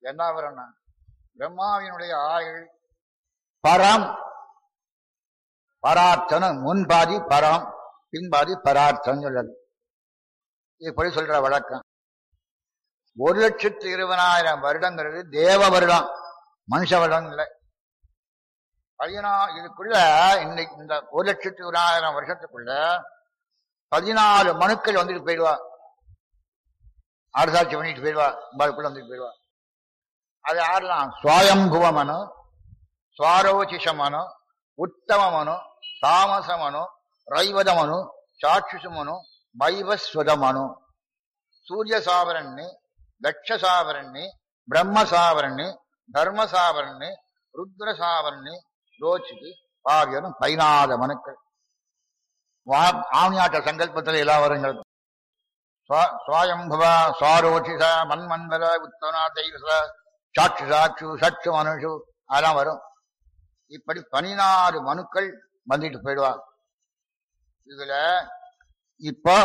என்ன வரும்னா பிரம்மாவினுடைய ஆயுள் பரம் பரார்த்தனம் முன்பாதி பரம் பின்பாதி பரார்த்தம் சொல்றது இப்படி சொல்ற வழக்கம் ஒரு லட்சத்து இருபதாயிரம் வருடங்கிறது தேவ வருடம் மனுஷ வருடம் இல்லை பதினா இதுக்குள்ள இன்னைக்கு இந்த ஒரு லட்சத்து இருபதாயிரம் வருஷத்துக்குள்ள பதினாலு மனுக்கள் வந்துட்டு போயிடுவா அரசாட்சி பண்ணிட்டு போயிடுவா அதுக்குள்ள வந்துட்டு போயிடுவா அது யாரெல்லாம் சுவாயம்புவ மனு சுவாரோச்சிஷ மனு உத்தம மனு தாமச மனு ரைவத மனு சாட்சுஷ மனு வைவஸ்வத மனு சூரிய சாவரண்ணி தட்ச சாவரண்ணி பிரம்ம சாவரண்ணி தர்ம சாவரண்ணி ருத்ர சாவரண்ணி ரோச்சிக்கு பாவியரும் பதினாலு மனுக்கள் வா- ஆவணியாட்ட சங்கல்பத்தில் எல்லா வருங்கள் சுவாயம்புவ சுவாரோச்சிச மன்மந்தர உத்தனா தெய்வச சாட்சு சாட்சு சச்சு மனுஷு அதெல்லாம் வரும் இப்படி பதினாறு மனுக்கள் வந்துட்டு போயிடுவாங்க இதுல இப்போ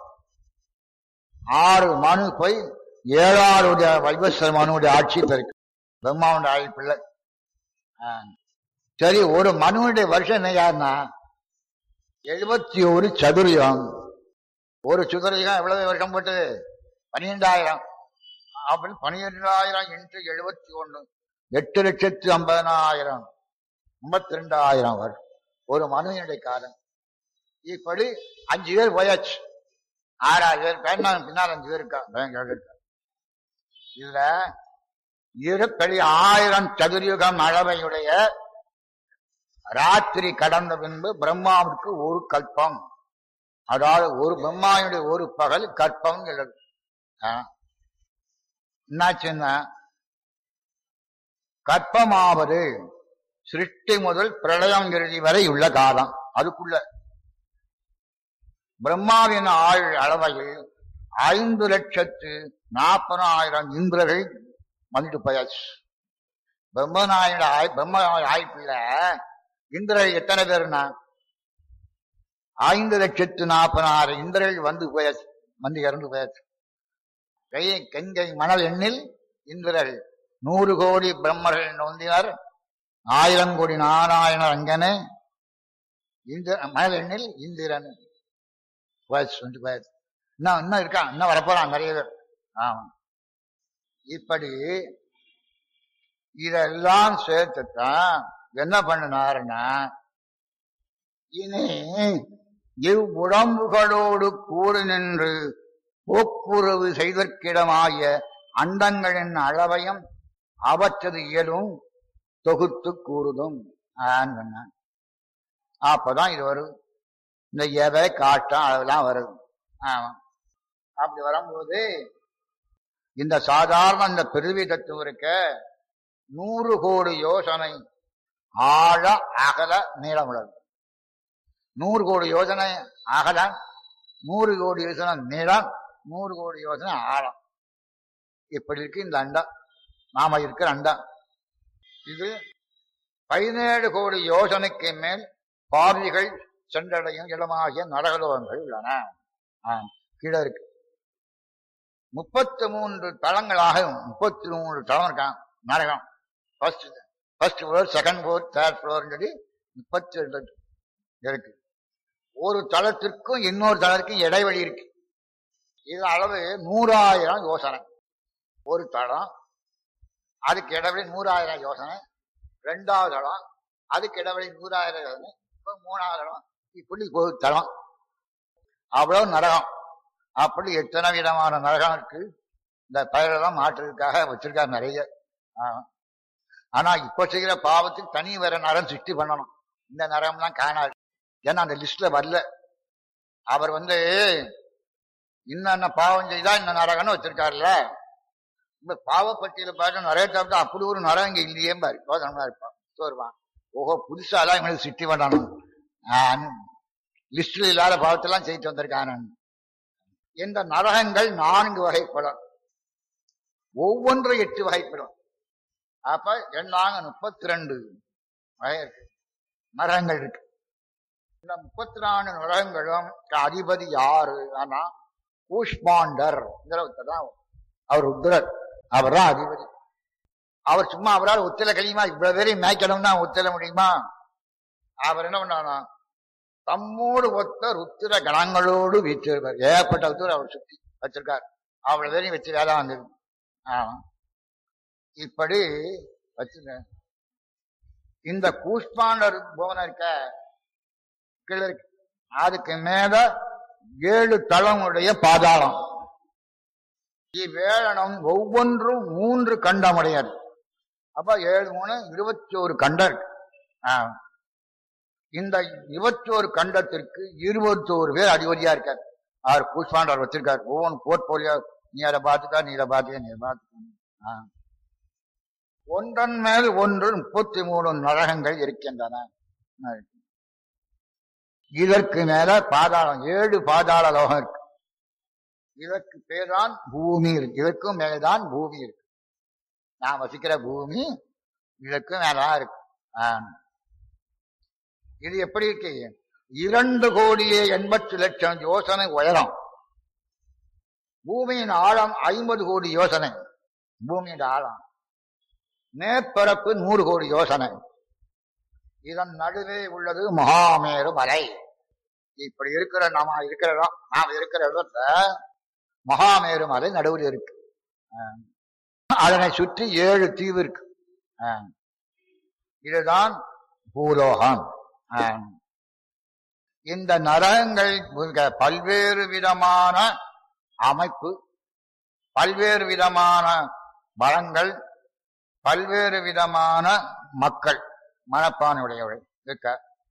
ஆறு மனு போய் ஏழாறுடைய வைவஸ்வர மனுடைய ஆட்சி பெருக்கு பிரம்மாவுடைய ஆயுள் பிள்ளை ஆ. சரி ஒரு மனுவுடைய வருஷம் என்ன யாருன்னா எழுபத்தி ஒரு சதுரியம் ஒரு சதுரயுகம் எவ்வளவு வருஷம் போட்டது பன்னிரெண்டாயிரம் அப்படி பன்னிரெண்டாயிரம் இன்ட்டு எழுபத்தி ஒண்ணு எட்டு லட்சத்து ஐம்பதனாயிரம் ஐம்பத்தி ரெண்டாயிரம் வரும் ஒரு மனுவினுடைய காலம் இப்படி அஞ்சு பேர் போயாச்சு ஆறாவது பேர் பேர் பின்னால் அஞ்சு பேர் இருக்கா பயங்கர இருக்கா. இதுல இருப்படி ஆயிரம் சதுர்யுகம் அளவையுடைய ராத்திரி கடந்த பின்பு பிரம்மாவுக்கு ஒரு கல்பம் அதாவது ஒரு பிரம்மாவுடைய ஒரு பகல் கற்பம் எழுது என்னாச்சுன்னா கற்பமாவது சிருஷ்டி முதல் பிரளயம் இறுதி வரை உள்ள காலம் அதுக்குள்ள பிரம்மாவின் ஆள் அளவையில் ஐந்து லட்சத்து நாற்பதாயிரம் இந்திரர்கள் வந்துட்டு போயாச்சு பிரம்மநாயனோட ஆய் பிரம்ம ஆய்ப்புல இந்திரர்கள் எத்தனை பேருனா ஐந்து லட்சத்து நாற்பதாயிரம் இந்திரர்கள் வந்து போயாச்சு வந்து இறந்து போயாச்சு கை கங்கை மணல் எண்ணில் இந்திரர்கள் நூறு கோடி பிரம்மர்கள் நொந்தினர் ஆயிரம் கோடி நாராயணர் அங்கனே இந்திர மணல் எண்ணில் இந்திரன் போயாச்சு வந்து போயாச்சு இன்னும் இன்னும் இருக்கான் இன்னும் வரப்போறான் நிறைய பேர் ஆமா இப்படி இதெல்லாம் சேர்த்துத்தான் என்ன பண்ணினாருன்னா இனி இவ்வுடம்புகளோடு கூறு நின்று போக்குறவு செய்தற்கிடமாகிய அண்டங்களின் அளவையும் அவற்றது இயலும் தொகுத்து கூறுதும் ஆன்னு சொன்னான். அப்பதான் இது வரும் இந்த எவை காட்டம் அதெல்லாம் வருது ஆமா அப்படி வரும்போது இந்த சாதாரண இந்த பிரிவி தத்துவம் இருக்க நூறு கோடி யோசனை ஆழ அகல நீளம் உள்ளது நூறு கோடி யோசனை அகல நூறு கோடி யோசனை நீளம் நூறு கோடி யோசனை ஆழம் இப்படி இருக்கு இந்த அண்டம் நாம இருக்கிற அண்டம் இது பதினேழு கோடி யோசனைக்கு மேல் பார்வைகள் சென்றடையும் இடமாகிய நரகலோகங்கள் உள்ளன ஆம், கீழே இருக்கு முப்பத்தி மூன்று தளங்களாக முப்பத்தி மூன்று தளம் இருக்கான் நரகம் first first floor second floor third floor சொல்லி முப்பத்தி ரெண்டு இருக்கு ஒரு தளத்திற்கும் இன்னொரு தளத்திற்கும் இடைவெளி இருக்கு இது அளவு நூறாயிரம் யோசனை ஒரு தளம் அதுக்கு இடைவெளி நூறாயிரம் யோசனை ரெண்டாவது தளம் அதுக்கு இடைவெளி நூறாயிரம் யோசனை இப்ப மூணாவது தளம் இப்படி ஒரு தளம் அவ்வளவு நரகம் அப்படி எத்தனை விதமான நரகம் இருக்கு இந்த பயிரெல்லாம் மாற்றுறதுக்காக வச்சிருக்காரு நிறைய ஆ. ஆனா இப்ப செய்கிற பாவத்துக்கு தனி வேற நரம் சிருஷ்டி பண்ணணும் இந்த நரம்லாம் காணாது ஏன்னா அந்த லிஸ்ட்ல வரல அவர் வந்து இன்னென்ன பாவம் செய்தா இந்த நரகம்னு வச்சிருக்காருல்ல இந்த பாவப்பட்டியல பார்த்து நிறைய சாப்பிட்டா அப்படி ஒரு நரம் இங்க இல்லையே பாரு யோசனமா இருப்பான் வருவான் ஓஹோ புதுசாலாம் இவனுக்கு சிட்டி பண்ணணும் லிஸ்ட்ல இல்லாத பாவத்தெல்லாம் செய்து வந்திருக்கான் இந்த நரகங்கள் நான்கு வகைப்படும் ஒவ்வொன்றும் எட்டு வகைப்படும் அப்ப எண்ணாங்க முப்பத்தி ரெண்டு வகை இருக்கு நரகங்கள் இருக்கு இந்த முப்பத்தி நாலு நரகங்களும் அதிபதி யாரு ஆனா கூஷ்மாண்டர் தான் அவர் ருத்ரர் அவர் தான் அதிபதி அவர் சும்மா அவரால் ஒத்தில கழியுமா இவ்வளவு பேரையும் மேய்க்கணும்னா ஒத்தில முடியுமா அவர் என்ன பண்ணானா தம்மோடு ஒத்த ருத்திர கணங்களோடு வீற்றிருப்பார் ஏகப்பட்ட ருத்திர அவர் சுத்தி வச்சிருக்கார் அவ்வளவு பேரையும் வச்சு வேலை வந்தது ஆமா இப்படி வச்சுங்க இந்த கூஷ்பாண்டர் புவனம் இருக்க கீழே இருக்கு அதுக்கு மேல ஏழு தளமுடைய பாதாளம் இவ்வேளனம் ஒவ்வொன்றும் மூன்று கண்டமுடையது அப்ப ஏழு மூணு இருபத்தி ஒரு கண்டம் இருக்கு ஆ. இந்த இருபத்தி ஒரு கண்டத்திற்கு இருபத்தோரு பேர் அதிபதியா இருக்கார் அவர் கூஷ்பாண்டர் வச்சிருக்கார் ஒவ்வொன்று போர்ட்போலியோ நீ அதை பார்த்துக்கா நீ இதை பார்த்துக்க நீ இதை பார்த்துக்க ஆ. ஒன்றன் மேல் ஒன்று முப்பத்தி மூணு நரகங்கள் இருக்கின்றன இதற்கு மேல பாதாளம் ஏழு பாதாள லோகம் இருக்கு இதற்கு பேர்தான் பூமி இருக்கு இதற்கும் மேலதான் பூமி இருக்கு நான் வசிக்கிற பூமி இதற்கும் மேலதான் இருக்கு ஆ. இது எப்படி இருக்கு இரண்டு கோடியே எண்பத்தி லட்சம் யோசனை உயரம் பூமியின் ஆழம் ஐம்பது கோடி யோசனை பூமியின் ஆழம் மேற்பரப்பு நூறு கோடி யோசனை இதன் நடுவே உள்ளது மகாமேரு மலை இப்படி இருக்கிற நாம இருக்கிற இடம் நாம் இருக்கிற இடத்துல மகாமேரு மலை நடுவில் இருக்கு ஆஹ். அதனை சுற்றி ஏழு தீவு இருக்கு ஆஹ். இதுதான் பூலோகம் ஆஹ். இந்த நரகங்கள் மிக பல்வேறு விதமான அமைப்பு பல்வேறு விதமான வளங்கள் பல்வேறு விதமான மக்கள் மனப்பானுடையவர்கள் இருக்க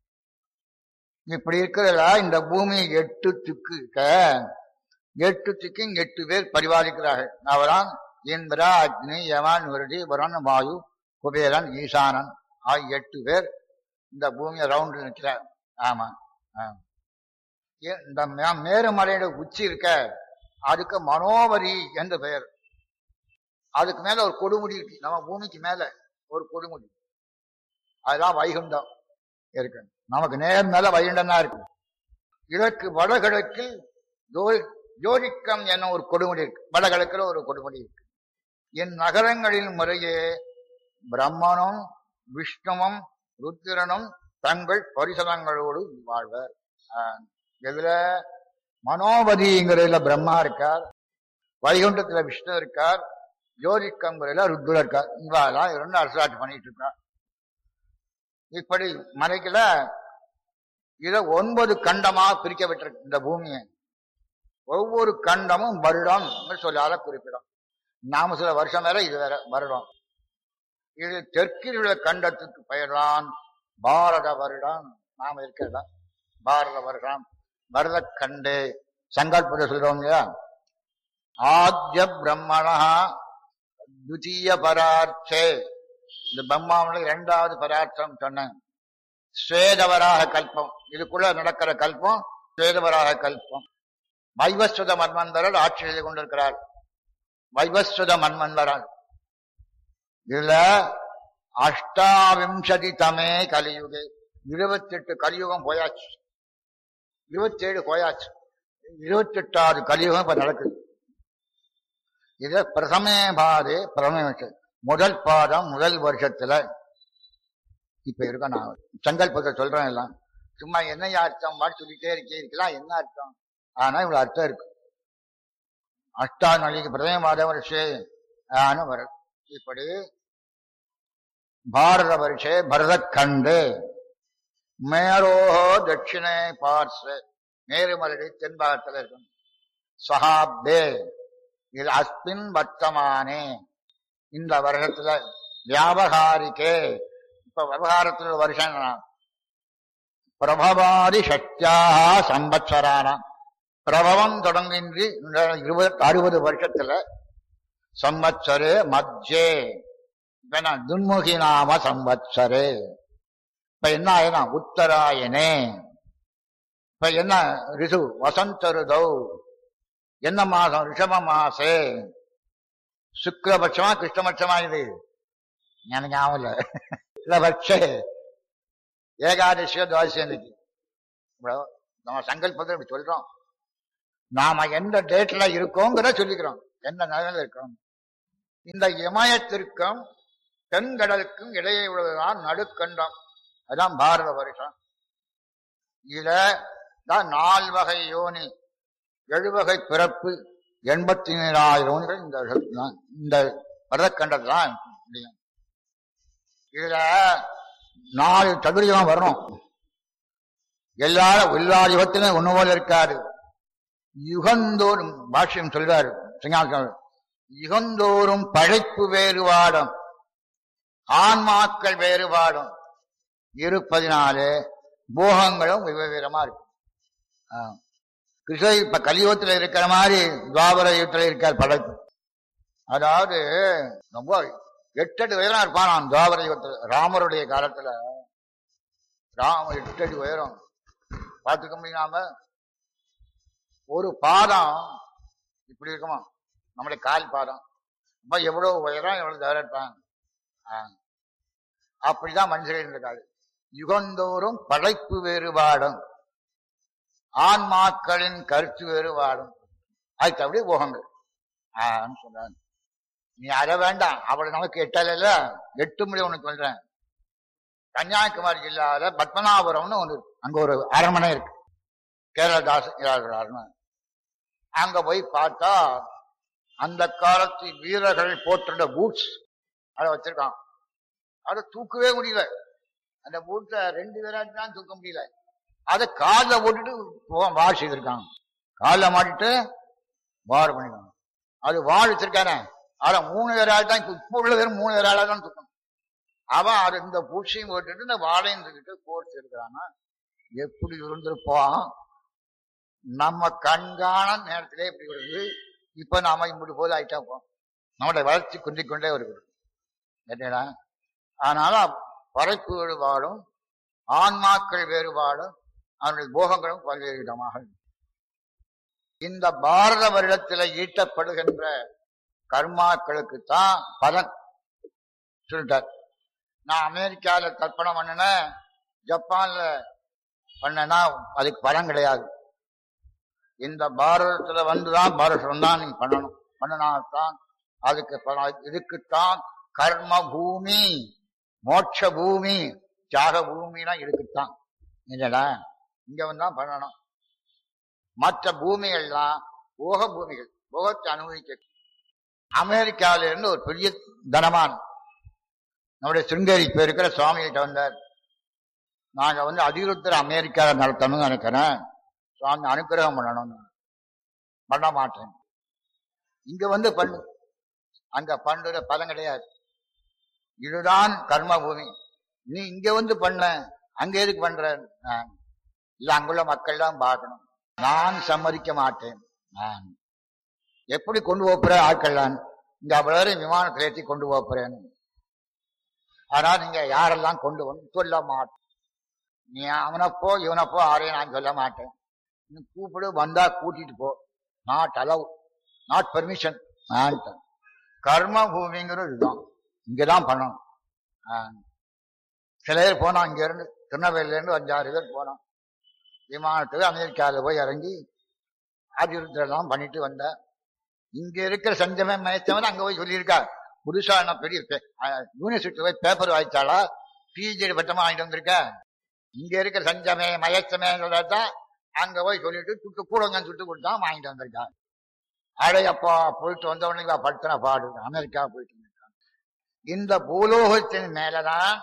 இப்படி இருக்கிறதா இந்த பூமி எட்டு திக்கு இருக்க எட்டு திக்கும் எட்டு பேர் பரிபாலிக்கிறார்கள் அவரான் இந்திரா அக்னி யமன் விருடி வருண் வாயு குபேரன் ஈசானன் ஆகிய எட்டு பேர் இந்த பூமியை ரவுண்டு நிற்கிறார் ஆமா ஆ. ஏ- இந்த மே- மேருமலையோட உச்சி இருக்க அதுக்கு மனோவரி என்று பெயர் அதுக்கு மேல ஒரு கொடுமுடி இருக்கு நம்ம பூமிக்கு மேல ஒரு கொடுமுடி அதுதான் வைகுண்டம் இருக்கு நமக்கு நேர் மேல வைகுண்டம் தான் இருக்கு இதற்கு வடகிழக்கில் ஜோ- ஜோதிக்கம் என்ன ஒரு கொடுமுடி இருக்கு வடகிழக்கில் ஒரு கொடுமுடி இருக்கு என் நகரங்களில் முறையே பிரம்மனும் விஷ்ணுவும் ருத்திரனும் தங்கள் பரிசலங்களோடு வாழ்வர் ஆஹ் இதுல மனோபதிங்கிறதுல பிரம்மா இருக்கார் வைகுண்டத்துல விஷ்ணு இருக்கார் ஜோதிக்கங்கிறதுல ருத்ரர் இருக்கார் இவாலாம் இரண்டு அரசாட்சி பண்ணிட்டு இருக்கார் இப்படி மலைக்குல இத ஒன்பது கண்டமா பிரிக்கப்பட்டிருக்கு இந்த பூமியை ஒவ்வொரு கண்டமும் வருடம் சொல்லால குறிப்பிடும் நாம சில வருஷம் வேற இது வேற வருடம் இது தெற்கில் உள்ள கண்டத்துக்கு பெயர்தான் பாரத வருடம் நாம இருக்கிறதா பாரத வருடம் பரத கண்டே சங்கல்பத்தை சொல்றோம் இல்லையா ஆத்ய பிரம்மணா துதிய பரார்த்தே இந்த பிரம்மாவனுக்கு இரண்டாவது பரார்த்தம் சொன்னேன் ஸ்வேதவராக கல்பம் இதுக்குள்ள நடக்கிற கல்பம் ஸ்வேதவராக கல்பம் வைவஸ்வத மன்வந்தரர் ஆட்சி செய்து கொண்டிருக்கிறார் வைவஸ்வத மன்வந்தரர் இதுல அஷ்டாவிம்சதி தமே கலியுகே இருபத்தி எட்டு கலியுகம் போயாச்சு இருபத்தி ஏழு போயாச்சு இருபத்தி எட்டாவது கலியுகம் இப்ப நடக்குது இது பிரதமே பாதே பிரதமே வருஷம் முதல் பாதம் முதல் வருஷத்துல இப்ப இருக்க நான் சங்கல்பத்தை சொல்றேன் எல்லாம் சும்மா என்ன அர்த்தம் மாதிரி சொல்லிட்டே இருக்கே இருக்கலாம் என்ன அர்த்தம் ஆனா இவ்வளவு அர்த்தம் இருக்கு அஷ்டா நாளைக்கு பிரதம மாத வருஷே ஆன வரும் இப்படி பாரத வருஷே பரதக்கண்டு மேரோஹோ தட்சிணே பார்ஸ்வே மேருமலை தென்பாகத்தில் இருக்கும் சஹாப்தே இது அஸ்மின் வர்த்தமானே இந்த வருஷத்துல வியாபகாரிக்கே இப்ப விவகாரத்துல ஒரு வருஷம் என்ன? பிரபவாதி சக்தியாக சம்பத்சரானாம் பிரபவம் தொடங்கின்றி இந்த இருபது அறுபது வருஷத்துல சம்பத்சரே மத்தியே இப்ப என்ன துன்முகி நாம சம்பத்சரே இப்ப என்ன ஆயினா உத்தராயணே இப்ப என்ன ரிசு வசந்த ருதௌ என்ன மாசம் ரிஷப மாசே சுக்லபட்சமா கிருஷ்ணபட்சமா இது எனக்கு ஞாபகம் இல்ல சுக்லபட்சே ஏகாதசியோ துவாதசியம் இன்னைக்கு இவ்வளவு நம்ம சங்கல்பத்தை இப்படி சொல்றோம் நாம எந்த டேட்ல இருக்கோங்கிற சொல்லிக்கிறோம் எந்த நிலையில இருக்கோம் இந்த இமயத்திற்கும் தென்கடலுக்கும் இடையே உள்ளதுதான் நடுக்கண்டம் அதான் பாரத வருஷம் இதுல தான் நால் வகை யோனி எழுவகை பிறப்பு எண்பத்தி ஏழாயிரம் யோனிகள் இந்த இடத்துல தான், இந்த பரதக்கண்டத்தில் தான் முடியும் இதுல நாலு தகுதியும் வரணும் எல்லாரும் எல்லா யுகத்திலும் ஒண்ணு போல இருக்காரு யுகந்தோறும் பாஷ்யம் சொல்றாரு சிங்காசனம் யுகந்தோறும் படைப்பு வேறுபாடும் ஆன்மாக்கள் வேறுபாடும் இருப்பதினாலே போகங்களும் வெவ்வேறமா இருக்கும் ஆ. கிருஷ்ண இப்ப கலியுகத்துல இருக்கிற மாதிரி துவாபர யுகத்துல இருக்கார் படைப்பு அதாவது ரொம்ப எட்டடி உயரம் இருப்பான் நான் துவாபர யுகத்துல ராமருடைய காலத்துல ராம எட்டடி உயரம் பார்த்துக்க முடியாம ஒரு பாதம் இப்படி இருக்குமா நம்முடைய கால் பாதம் அப்ப எவ்வளவு உயரம் எவ்வளவு தவிர இருப்பாங்க ஆ. அப்படிதான் மனுஷர்கள் இருந்திருக்காரு யுகந்தோறும் படைப்பு வேறுபாடும் ஆன்மாக்களின் கருத்து வேறுபாடும் அதுக்கு அப்படியே போகங்கள் ஆன்னு சொல்றாங்க நீ அற வேண்டாம் அவளை நமக்கு எட்டல எட்டு மணி ஒண்ணு சொல்றேன் கன்னியாகுமரி ஜில்லால பத்மநாபுரம்னு ஒன்று இருக்கு. அங்க ஒரு அரண்மனை இருக்கு கேரளதாஸ் அரண்மனை அங்க போய் பார்த்தா அந்த காலத்து வீரர்கள் போட்டிருந்த பூட்ஸ் அதை வச்சிருக்கான் அதை தூக்கவே முடியல அந்த பூட்டை ரெண்டு பேராட்டு தான் தூக்க முடியல அதை காலில் போட்டுட்டு போ- வாஷ் செய்திருக்காங்க காலில் மாட்டிட்டு வார் பண்ணிருக்காங்க அது வாழ் வச்சிருக்கானே அதை மூணு பேரால் தான் இப்போ உள்ள பேர் மூணு பேரால தான் தூக்கணும் அவன் அது இந்த பூச்சியும் போட்டுட்டு இந்த வாழையும் தூக்கிட்டு கோர்ஸ் இருக்கிறானா எப்படி இருந்திருப்பான் நம்ம கண்காண நேரத்திலே இப்படி வருது இப்ப நாம இப்படி போது ஆயிட்டா போம் நம்மளுடைய வளர்ச்சி குந்திக் கொண்டே வருகிறது கேட்டீங்களா அதனால படைப்பு வேறுபாடும் ஆன்மாக்கள் வேறுபாடும் அவனுடைய போகங்களும் பல்வேறு விதமாக இருக்கு. இந்த பாரத வருடத்தில் ஈட்டப்படுகின்ற கர்மாக்களுக்கு தான் பலன் சொல்லிட்டார் நான் அமெரிக்கால கற்பனை பண்ணினேன் ஜப்பான்ல பண்ணனா அதுக்கு பலன் கிடையாது இந்த பாரதத்துல வந்துதான் பாரதம் தான் நீ பண்ணணும் பண்ணினால்தான் அதுக்கு பலன் இதுக்குத்தான் கர்ம பூமி மோட்ச பூமி தியாக பூமினா இதுக்குத்தான் இல்லடா இங்க வந்தான் பண்ணணும் மற்ற பூமிகள்லாம் போக பூமிகள் போகத்தை அனுபவிக்க அமெரிக்காவில இருந்து ஒரு பெரிய தனமான் நம்முடைய சிருங்கேரி இப்ப இருக்கிற சுவாமிகிட்ட வந்தார் நாங்க வந்து அதிருத்தர அமெரிக்காவில் நடத்தணும்னு நினைக்கிறேன் சுவாமி அனுக்கிரகம் பண்ணணும்னு பண்ண மாட்டேன் இங்க வந்து பண்ணு அங்க பண்ற பலன் கிடையாது இதுதான் கர்ம பூமி நீ இங்க வந்து பண்ண அங்க எதுக்கு பண்ற நான், இல்ல அங்குள்ள மக்கள் தான் பார்க்கணும் நான் சம்மதிக்க மாட்டேன் நான் எப்படி கொண்டு போப்புற ஆட்கள் நான் இங்க அவ்வளவு விமானத்தில் ஏற்றி கொண்டு போப்புறேன் ஆனா நீங்க யாரெல்லாம் கொண்டு வந்து சொல்ல மாட்டேன் நீ அவனப்போ இவனப்போ யாரையும் நான் சொல்ல மாட்டேன் நீ கூப்பிடு வந்தா கூட்டிட்டு போ நாட் அலவ் நாட் பெர்மிஷன் கர்ம பூமிங்கிறது இதுதான் இங்கதான் பண்ணணும் ஆ. சில பேர் போனோம் இங்க இருந்து திருநெல்வேலியில இருந்து அஞ்சாறு பேர் போனோம் விமானத்துக்கு அமெரிக்காவில் போய் இறங்கி ஆதிருத்தெல்லாம் பண்ணிட்டு வந்தேன் இங்க இருக்கிற சஞ்சமே மயத்தவன் அங்க போய் சொல்லியிருக்கா புதுசா என்ன பெரிய யூனிவர்சிட்டி போய் பேப்பர் வாய்ச்சாளா பிஹெச்டி பட்டமா வாங்கிட்டு வந்திருக்க இங்க இருக்கிற சஞ்சமே மயச்சமே சொல்றதான் அங்க போய் சொல்லிட்டு சுட்டு கூடங்கன்னு சுட்டு கொடுத்தான் வாங்கிட்டு வந்திருக்கா அடையப்பா போயிட்டு வந்த உடனே படுத்தின பாடு அமெரிக்கா போயிட்டு வந்திருக்கான் இந்த பூலோகத்தின் மேலதான்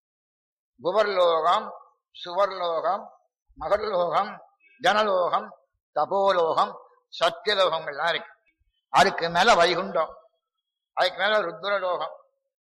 குபர்லோகம் சுவர்லோகம் மகர்லோகம் ஜனலோகம் தபோலோகம் சத்தியலோகங்கள்லாம் இருக்கு அதுக்கு மேல வைகுண்டம் அதுக்கு மேல ருத்ரலோகம்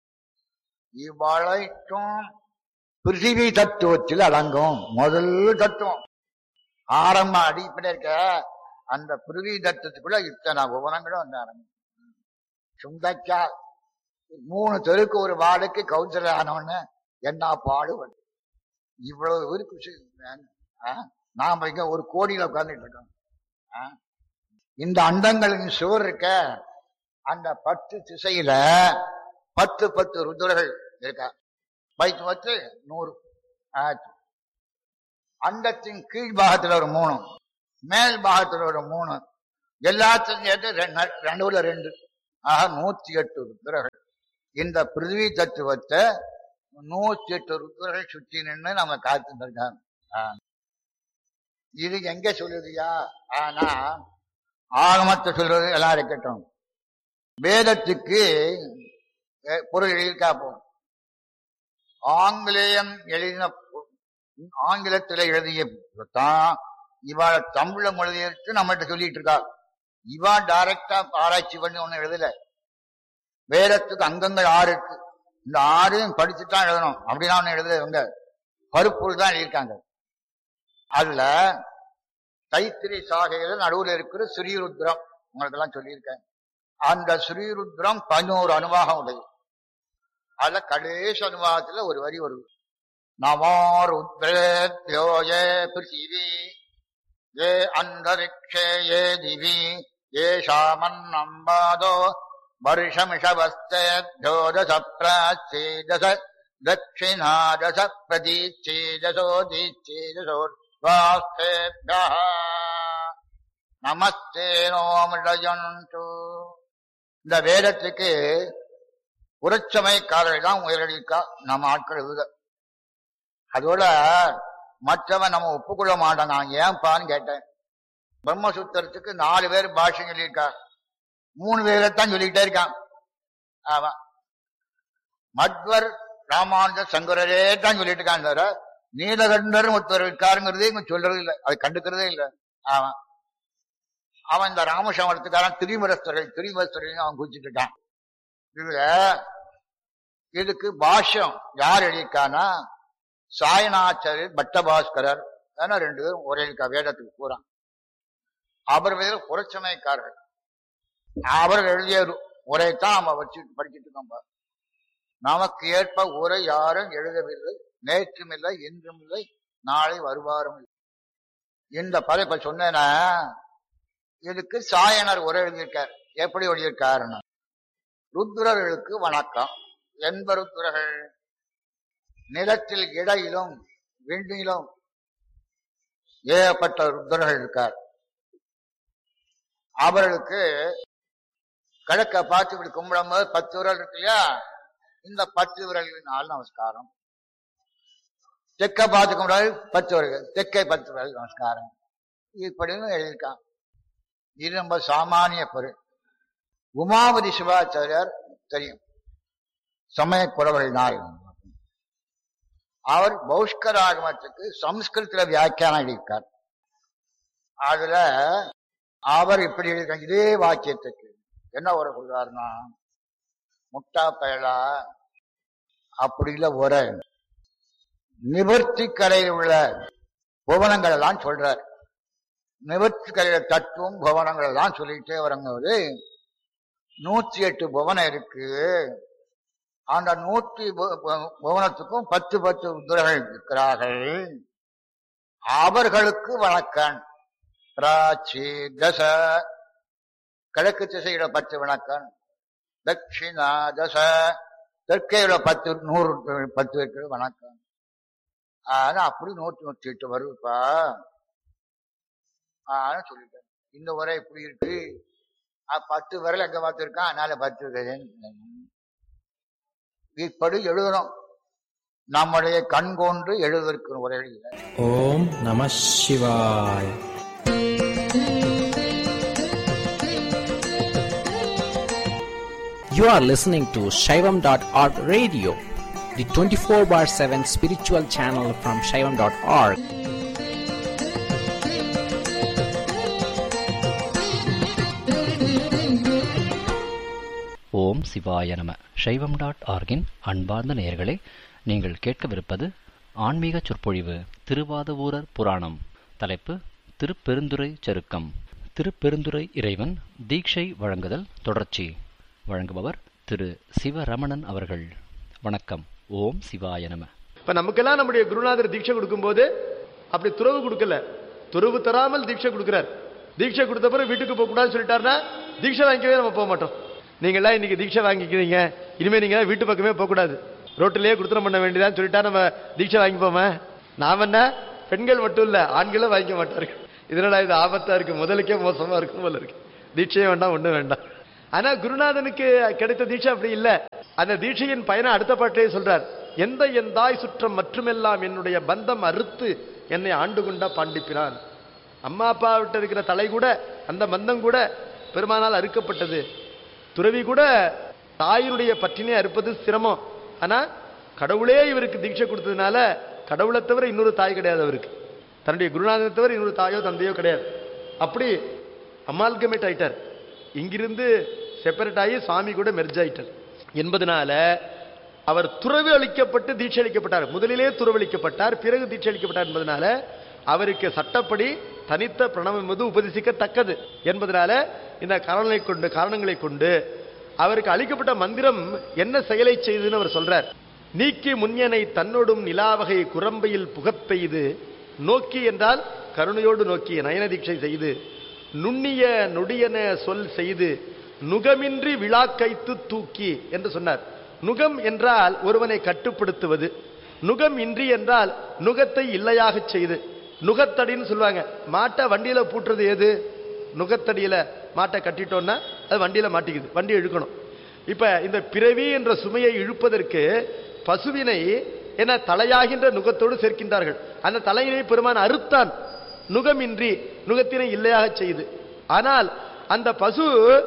இவ்வளைக்கும் பிருத்திவி தத்துவத்தில் அடங்கும் முதல் தத்துவம் ஆரம்ப அடிப்படை இருக்க அந்த பிருவி தத்துவத்துக்குள்ள இத்தனை உபனங்களும் வந்து அடங்கும் சுந்தக்கா மூணு தெருக்கு ஒரு வார்டுக்கு கவுன்சிலர் ஆனவொன்னு என்ன பாடுபடு இவ்வளவு இருக்கு விஷயம். ஆ? நாம இங்க ஒரு கோடியில உட்கார்ந்துட்டு இருக்கோம் ஆ? இந்த அண்டங்களின் சுவர் இருக்க அந்த பத்து திசையில பத்து பத்து ருத்ரர்கள் இருக்கா பைத்து பத்து நூறு ஆச்சு. அண்டத்தின் கீழ் பாகத்துல ஒரு மூணு மேல் பாகத்துல ஒரு மூணு எல்லாத்தையும் சேர்த்து ரெண்டு நடுவுல ரெண்டு ஆக நூத்தி எட்டு ருத்ரர்கள் இந்த பிருத்திவி தத்துவத்தை நூத்தி எட்டு ருத்ரர்கள் சுற்றி நின்று நம்ம காத்துட்டு இருக்காங்க ஆ. இது எங்க சொல்லுதுயா ஆனா ஆகமத்தை சொல்றது எல்லாம் இருக்கட்டும் வேதத்துக்கு அஹ், பொருள் எழுதியிருக்கா போ ஆங்கிலேயம் எழுதின பொ- ஆங்கிலத்துல எழுதிய தான் இவாள தமிழ்ல மொழியெடுத்து நம்மகிட்ட சொல்லிட்டு இருக்கா இவா டைரக்டா ஆராய்ச்சி பண்ணி ஒண்ணு எழுதல வேதத்துக்கு அங்கங்கள் ஆறு இருக்கு இந்த ஆறையும் படிச்சுட்டு தான் எழுதணும் அப்படின்னா ஒண்ணு எழுதல இவங்க பருப்பொருள் தான் எழுதியிருக்காங்க அதுல தைத்திரி சாகையில நடுவுல இருக்கிற ஸ்ரீருத்ரம் உங்களுக்கு எல்லாம் சொல்லியிருக்கேன் அந்த ஸ்ரீருத்ரம் பதினோரு அனுவாகம் உடையது அதுல கடைசி அனுவாகத்துல ஒரு வரி வருது நமாருத்ரேத்யோ ஏ பிருத்திவி ஏ அந்தரிக்ஷே ஏ திவி ஏ சாமன்னம்பாதோ வருஷமிஷவஸ்தேத்யோ தச பிராச்சேதச दक्षिणादश प्रतीच्छेदसो दीच्छेदसोर्वास्तेभ्यः நமஸ்தே நோமிடயன்து இந்த வேதத்துக்கு புரட்சமைக்காரர்கள் தான் உயரடிக்கா நம்ம ஆட்கள் எழுத அதோட மற்றவன் நம்ம ஒப்புக்கொள்ள மாட்டான் நான் ஏன்பான்னு கேட்டேன் பிரம்மசூத்திரத்துக்கு நாலு பேர் பாஷை சொல்லியிருக்கா மூணு பேரைத்தான் சொல்லிக்கிட்டே இருக்கான் ஆமா மத்வர் ராமானுஜ சங்கரரே தான் சொல்லிட்டு இருக்காங்க தவிர நீலகண்டர் ஒருத்தர் இருக்காருங்கிறதே இவங்க சொல்றது இல்லை அது கண்டுக்கிறதே இல்லை அவன் அவன் இந்த ராமசமரத்துக்காரன் திரிமரஸ்தர்கள் திரிமரஸ்தர்கள் அவன் குறிச்சிட்டு இருக்கான் இதுல இதுக்கு பாஷ்யம் யார் எழுதியிருக்கானா சாயனாச்சாரியர் பட்டபாஸ்கரர் ஏன்னா ரெண்டு பேரும் ஒரே இருக்கா வேதத்துக்கு பூரா அவர் பேர் புரட்சமைக்காரர்கள் அவர் எழுதிய உரைத்தான் நம்ம வச்சு படிச்சுட்டு இருக்கோம் பாரு. நமக்கு ஏற்ப உரை யாரும் எழுதவில்லை நேற்றும் இல்லை இன்றும் இல்லை நாளை வருவாரும் இல்லை இந்த பதை இப்ப சொன்னேன்னா இதுக்கு சாயனர் உரை எழுதியிருக்கார் எப்படி எழுதியிருக்காருன்னா ருத்ரர்களுக்கு வணக்கம் என்ப ருத்ரர்கள் நிலத்தில் இடையிலும் விண்ணிலும் ஏகப்பட்ட ருத்ரர்கள் இருக்கார் அவர்களுக்கு கிழக்க பார்த்து இப்படி கும்பிடும் போது பத்து விரல் இருக்கு இல்லையா இந்த பத்து விரல்களினால் நமஸ்காரம் தெற்க பார்த்து கும்பிடாது பத்து விரல்கள் தெற்கை பத்து விரல் நமஸ்காரம் இப்படின்னு எழுதியிருக்கான் இது ரொம்ப சாமானிய பொருள் உமாபதி சிவாச்சாரியார் தெரியும் சமய குறவர்கள் நாயகம் அவர் பௌஷ்கராகமத்துக்கு சம்ஸ்கிருதத்துல வியாக்கியானம் எழுதியிருக்கார் அதுல அவர் இப்படி எழுதியிருக்காங்க இதே வாக்கியத்துக்கு என்ன ஒரு சொல்றாருன்னா முட்டா பயலா அப்படி இல்ல ஒரு நிவர்த்தி கரையில் உள்ள புவனங்கள் எல்லாம் சொல்றார் நிவர்த்தி கரையில தத்துவம் புவனங்கள் எல்லாம் சொல்லிட்டே வரம்போது நூத்தி எட்டு புவனம் இருக்கு அந்த நூற்றி பு- பு- புவனத்துக்கும் பத்து பத்து உத்திரர்கள் இருக்கிறார்கள் அவர்களுக்கு வணக்கம் பிராச்சி தச கிழக்கு திசையில பத்து வணக்கம் தட்சிணா தச தெற்கையில பத்து நூறு பத்து இருக்கிற வணக்கம் ஆனா அப்படி நூத்தி நூத்தி எட்டு வருதுப்பா ஆனா சொல்லிட்டேன் இந்த உரை இப்படி இருக்கு அஹ் பத்து விரல் எங்க பார்த்திருக்கான் அதனால பத்து இருக்குதுன்னு. இப்படி எழுதணும் நம்முடைய கண் கொண்டு எழுதுவதற்கு உரை இல்லை ஓம் நம சிவாய் You are listening to Shaivam.org radio, the 24 bar 7 spiritual channel from Shaivam.org. ஓம் சிவாய நம சைவம் டாட் ஆர்கின் அன்பார்ந்த நேயர்களே நீங்கள் கேட்கவிருப்பது ஆன்மீக சொற்பொழிவு திருவாதவூரர் புராணம் தலைப்பு திருப்பெருந்துறை சருக்கம் திருப்பெருந்துறை இறைவன் தீட்சை வழங்குதல் தொடர்ச்சி வழங்குபவர் திரு சிவரமணன் அவர்கள் வணக்கம் ஓம் சிவாய நம இப்ப நமக்கெல்லாம் நம்முடைய குருநாதர் தீட்சை கொடுக்கும்போது அப்படி துறவு கொடுக்கல துறவு தராமல் தீட்சை கொடுக்கிறார் தீட்சை கொடுத்த பிறகு வீட்டுக்கு போக கூடாதுன்னு சொல்லிட்டாருன்னா தீட்சை வாங்கிக்கவே நம்ம போக மாட்டோம் நீங்களாம் இன்னைக்கு தீட்சை வாங்கிக்கிறீங்க இனிமே நீங்க வீட்டு பக்கமே போக கூடாது ரோட்டிலேயே குடுத்தனம் பண்ண வேண்டியதான்னு சொல்லிட்டா நம்ம தீட்சை வாங்கிப்போமே நாம என்ன பெண்கள் மட்டும் இல்ல ஆண்களும் வாங்கிக்க மாட்டார்கள் இதனால இது ஆபத்தா இருக்கு முதலுக்கே மோசமா இருக்கும் போல இருக்கு தீட்சையே வேண்டாம் ஒண்ணும் வேண்டாம் ஆனா குருநாதனுக்கு கிடைத்த தீட்சை அப்படி இல்ல அந்த தீட்சையின் பயனை அடுத்த பாட்டிலே சொல்றார் எந்த என் தாய் சுற்றம் மற்றுமெல்லாம் என்னுடைய பந்தம் அறுத்து என்னை ஆண்டு கொண்ட பாண்டிப்பினான் அம்மா அப்பா விட்டு இருக்கிற தலை கூட அந்த பந்தம் கூட பெருமானால் அறுக்கப்பட்டது துறவி கூட தாயினுடைய பற்றினை அறுப்பது சிரமம் ஆனா கடவுளே இவருக்கு தீட்சை கொடுத்ததுனால கடவுளை தவிர இன்னொரு தாய் கிடையாது அவருக்கு தன்னுடைய குருநாதனை தவிர இன்னொரு தாயோ தந்தையோ கிடையாது அப்படி அமால்கமேட் ஆயிட்டார் இங்கிருந்து செப்பரேட் ஆகி சுவாமி கூட மெர்ஜ் ஆயிட்டார் என்பதனால அவர் துறவு அளிக்கப்பட்டு தீட்சை அளிக்கப்பட்டார் முதலிலே துறவு அளிக்கப்பட்டார் பிறகு தீட்சை அளிக்கப்பட்டார் என்பதனால அவருக்கு சட்டப்படி தனித்த பிரணவம் என்பது உபதேசிக்கத்தக்கது என்பதனால இந்த காரணங்களை கொண்டு காரணங்களை கொண்டு அவருக்கு அளிக்கப்பட்ட மந்திரம் என்ன செயலை செய்துன்னு அவர் சொல்றார் நீக்கி முன்யனை தன்னோடும் நிலாவகை குரம்பையில் புகப்பெய்து நோக்கி என்றால் கருணையோடு நோக்கி நயன தீட்சை செய்து நுண்ணிய நொடியன சொல் செய்து நுகமின்றி விழாக்கைத்து தூக்கி என்று சொன்னார் நுகம் என்றால் ஒருவனை கட்டுப்படுத்துவது நுகம் இன்றி என்றால் நுகத்தை இல்லையாகச் செய்து நுகத்தடின்னு சொல்லுவாங்க மாட்டை வண்டியில பூட்டுறது எது நுகத்தடியில மாட்டை கட்டிட்டோம்னா அது வண்டியில மாட்டிக்குது வண்டி இழுக்கணும் இப்ப இந்த பிறவி என்ற சுமையை இழுப்பதற்கு பசுவினை என தலையாகின்ற நுகத்தோடு சேர்க்கின்றார்கள் அந்த தலையினை பெருமான் அறுத்தான் நுகமின்றி நுகத்தினை இல்லையாக செய்து ஆனால் அந்த பசு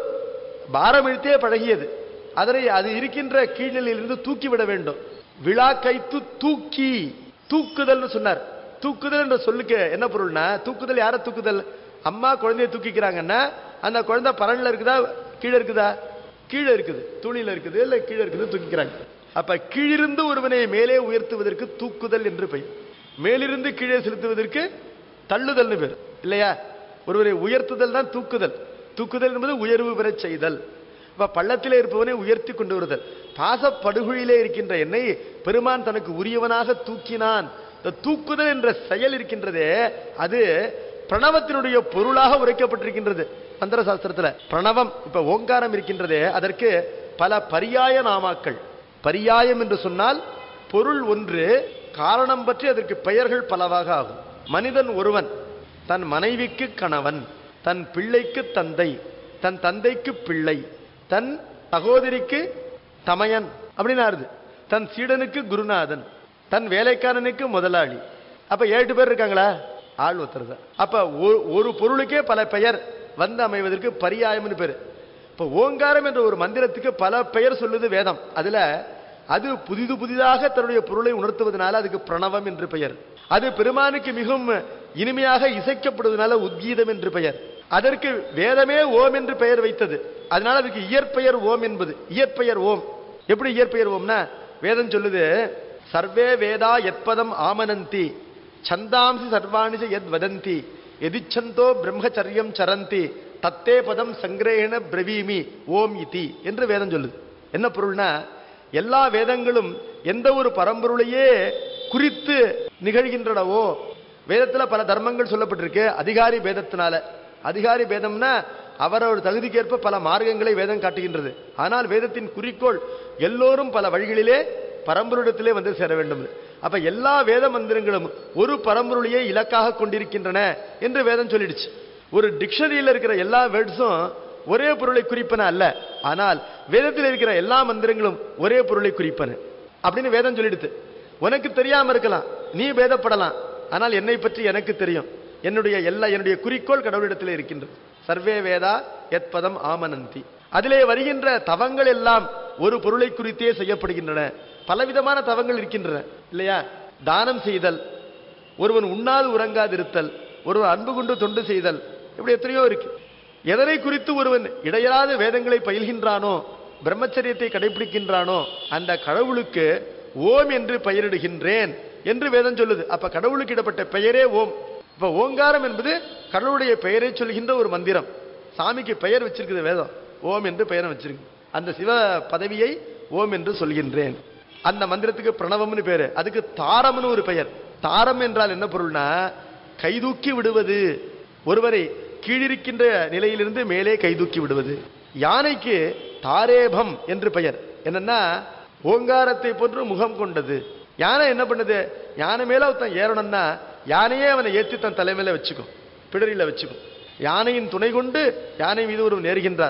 பாரம் இழுத்தே பழகியது அதனை அது இருக்கின்ற கீழ்நிலையிலிருந்து தூக்கி விட வேண்டும் விழா கைத்து தூக்கி தூக்குதல்னு சொன்னார் தூக்குதல் என்ற சொல்லுக்கு என்ன பொருள்னா தூக்குதல் யார தூக்குதல் அம்மா குழந்தைய தூக்கிக்கிறாங்கன்னா அந்த குழந்தை பரன்ல இருக்குதா கீழே இருக்குதா கீழே இருக்குது துணியில இருக்குது இல்ல கீழே இருக்குது தூக்கிக்கிறாங்க அப்ப கீழிருந்து ஒருவனை மேலே உயர்த்துவதற்கு தூக்குதல் என்று பெயர் மேலிருந்து கீழே செலுத்துவதற்கு தள்ளுதல்னு பேர் இல்லையா ஒருவரை உயர்த்துதல் தான் தூக்குதல் தூக்குதல் என்பது உயர்வு பெறச் செய்தல் அப்ப பள்ளத்திலே இருப்பவனை உயர்த்தி கொண்டு வருதல் பாசப்படுகுழியிலே இருக்கின்ற என்னை பெருமான் தனக்கு உரியவனாக தூக்கினான் இந்த தூக்குதல் என்ற செயல் இருக்கின்றதே அது பிரணவத்தினுடைய பொருளாக உரைக்கப்பட்டிருக்கின்றது மந்திர சாஸ்திரத்துல பிரணவம் இப்ப ஓங்காரம் இருக்கின்றதே அதற்கு பல பரியாய நாமாக்கள் பரியாயம் என்று சொன்னால் பொருள் ஒன்று காரணம் பற்றி அதற்கு பெயர்கள் பலவாக ஆகும் மனிதன் ஒருவன் தன் மனைவிக்கு கணவன் தன் பிள்ளைக்கு தந்தை தன் தந்தைக்கு பிள்ளை தன் சகோதரிக்கு தமையன் அப்படின்னு ஆறுது தன் சீடனுக்கு குருநாதன் தன் வேலைக்காரனுக்கு முதலாளி அப்ப ஏழு பேர் இருக்காங்களா ஆள் ஒருத்தர் தான் அப்ப ஒ- ஒரு பொருளுக்கே பல பெயர் வந்து அமைவதற்கு பரியாயம்னு பேரு இப்ப ஓங்காரம் என்ற ஒரு மந்திரத்துக்கு பல பெயர் சொல்லுது வேதம் அதுல அது புதிது புதிதாக தன்னுடைய பொருளை உணர்த்துவதனால அதுக்கு பிரணவம் என்று பெயர் அது பெருமானுக்கு மிகவும் இனிமையாக இசைக்கப்படுவதனால உத்கீதம் என்று பெயர் அதற்கு வேதமே ஓம் என்று பெயர் வைத்தது அதனால அதுக்கு இயற்பெயர் ஓம் என்பது இயற்பெயர் ஓம் எப்படி இயற்பெயர் ஓம்னா வேதம் சொல்லுது சர்வே வேதா எத்பதம் ஆமனந்தி சந்தாம்சி சர்வாணி எத் வதந்தி எதிச்சந்தோ பிரம்மச்சரியம் சரந்தி தத்தே பதம் சங்கிரேண பிரவீமி ஓம் இதி என்று வேதம் சொல்லுது என்ன பொருள்னா எல்லா வேதங்களும் எந்த ஒரு பரம்பொருளையே குறித்து நிகழ்கின்றனவோ வேதத்துல பல தர்மங்கள் சொல்லப்பட்டிருக்கு அதிகாரி பேதத்தினால அதிகாரி பேதம்னா அவரவர் தகுதிக்கேற்ப பல மார்க்கங்களை வேதம் காட்டுகின்றது ஆனால் வேதத்தின் குறிக்கோள் எல்லோரும் பல வழிகளிலே பரம்பொருளிடத்திலே வந்து சேர வேண்டும் அப்ப எல்லா வேத மந்திரங்களும் ஒரு பரம்பொருளையே இலக்காக கொண்டிருக்கின்றன என்று வேதம் சொல்லிடுச்சு ஒரு டிக்ஷனரியில் இருக்கிற எல்லா வேர்ட்ஸும் ஒரே பொருளை குறிப்பன அல்ல ஆனால் வேதத்தில் இருக்கிற எல்லா மந்திரங்களும் ஒரே பொருளை குறிப்பன அப்படின்னு வேதம் சொல்லிடுது உனக்கு தெரியாம இருக்கலாம் நீ வேதப்படலாம் ஆனால் என்னை பற்றி எனக்கு தெரியும் என்னுடைய எல்லா என்னுடைய குறிக்கோள் கடவுளிடத்தில் இருக்கின்றது சர்வே வேதா எத்பதம் ஆமனந்தி அதிலே வருகின்ற தவங்கள் எல்லாம் ஒரு பொருளை குறித்தே செய்யப்படுகின்றன பலவிதமான தவங்கள் இருக்கின்றன இல்லையா தானம் செய்தல் ஒருவன் உண்ணாது உறங்காது இருத்தல் ஒருவன் அன்பு கொண்டு தொண்டு செய்தல் இப்படி எத்தனையோ இருக்கு எதனை குறித்து ஒருவன் இடையராத வேதங்களை பயில்கின்றானோ பிரம்மச்சரியத்தை கடைபிடிக்கின்றானோ அந்த கடவுளுக்கு ஓம் என்று பெயரிடுகின்றேன் என்று வேதம் சொல்லுது அப்ப கடவுளுக்கு இடப்பட்ட பெயரே ஓம் இப்ப ஓங்காரம் என்பது கடவுளுடைய பெயரை சொல்கின்ற ஒரு மந்திரம் சாமிக்கு பெயர் வச்சிருக்குது வேதம் ஓம் என்று பெயரை வச்சிருக்கு அந்த சிவ பதவியை ஓம் என்று சொல்கின்றேன் அந்த மந்திரத்துக்கு பிரணவம்னு பேரு அதுக்கு தாரம்னு ஒரு பெயர் தாரம் என்றால் என்ன பொருள்னா கைதூக்கி விடுவது ஒருவரை கீழிருக்கின்ற நிலையிலிருந்து மேலே கைதூக்கி விடுவது யானைக்கு தாரேபம் என்று பெயர் என்னன்னா ஓங்காரத்தை போன்று முகம் கொண்டது யானை என்ன பண்ணுது யானை மேல ஒருத்தன் ஏறணும்னா யானையே அவனை ஏத்தி தன் தலைமையில வச்சுக்கும் பிடரில வச்சுக்கும் யானையின் துணை கொண்டு யானை மீது ஒருவன் ஏறுகின்றார்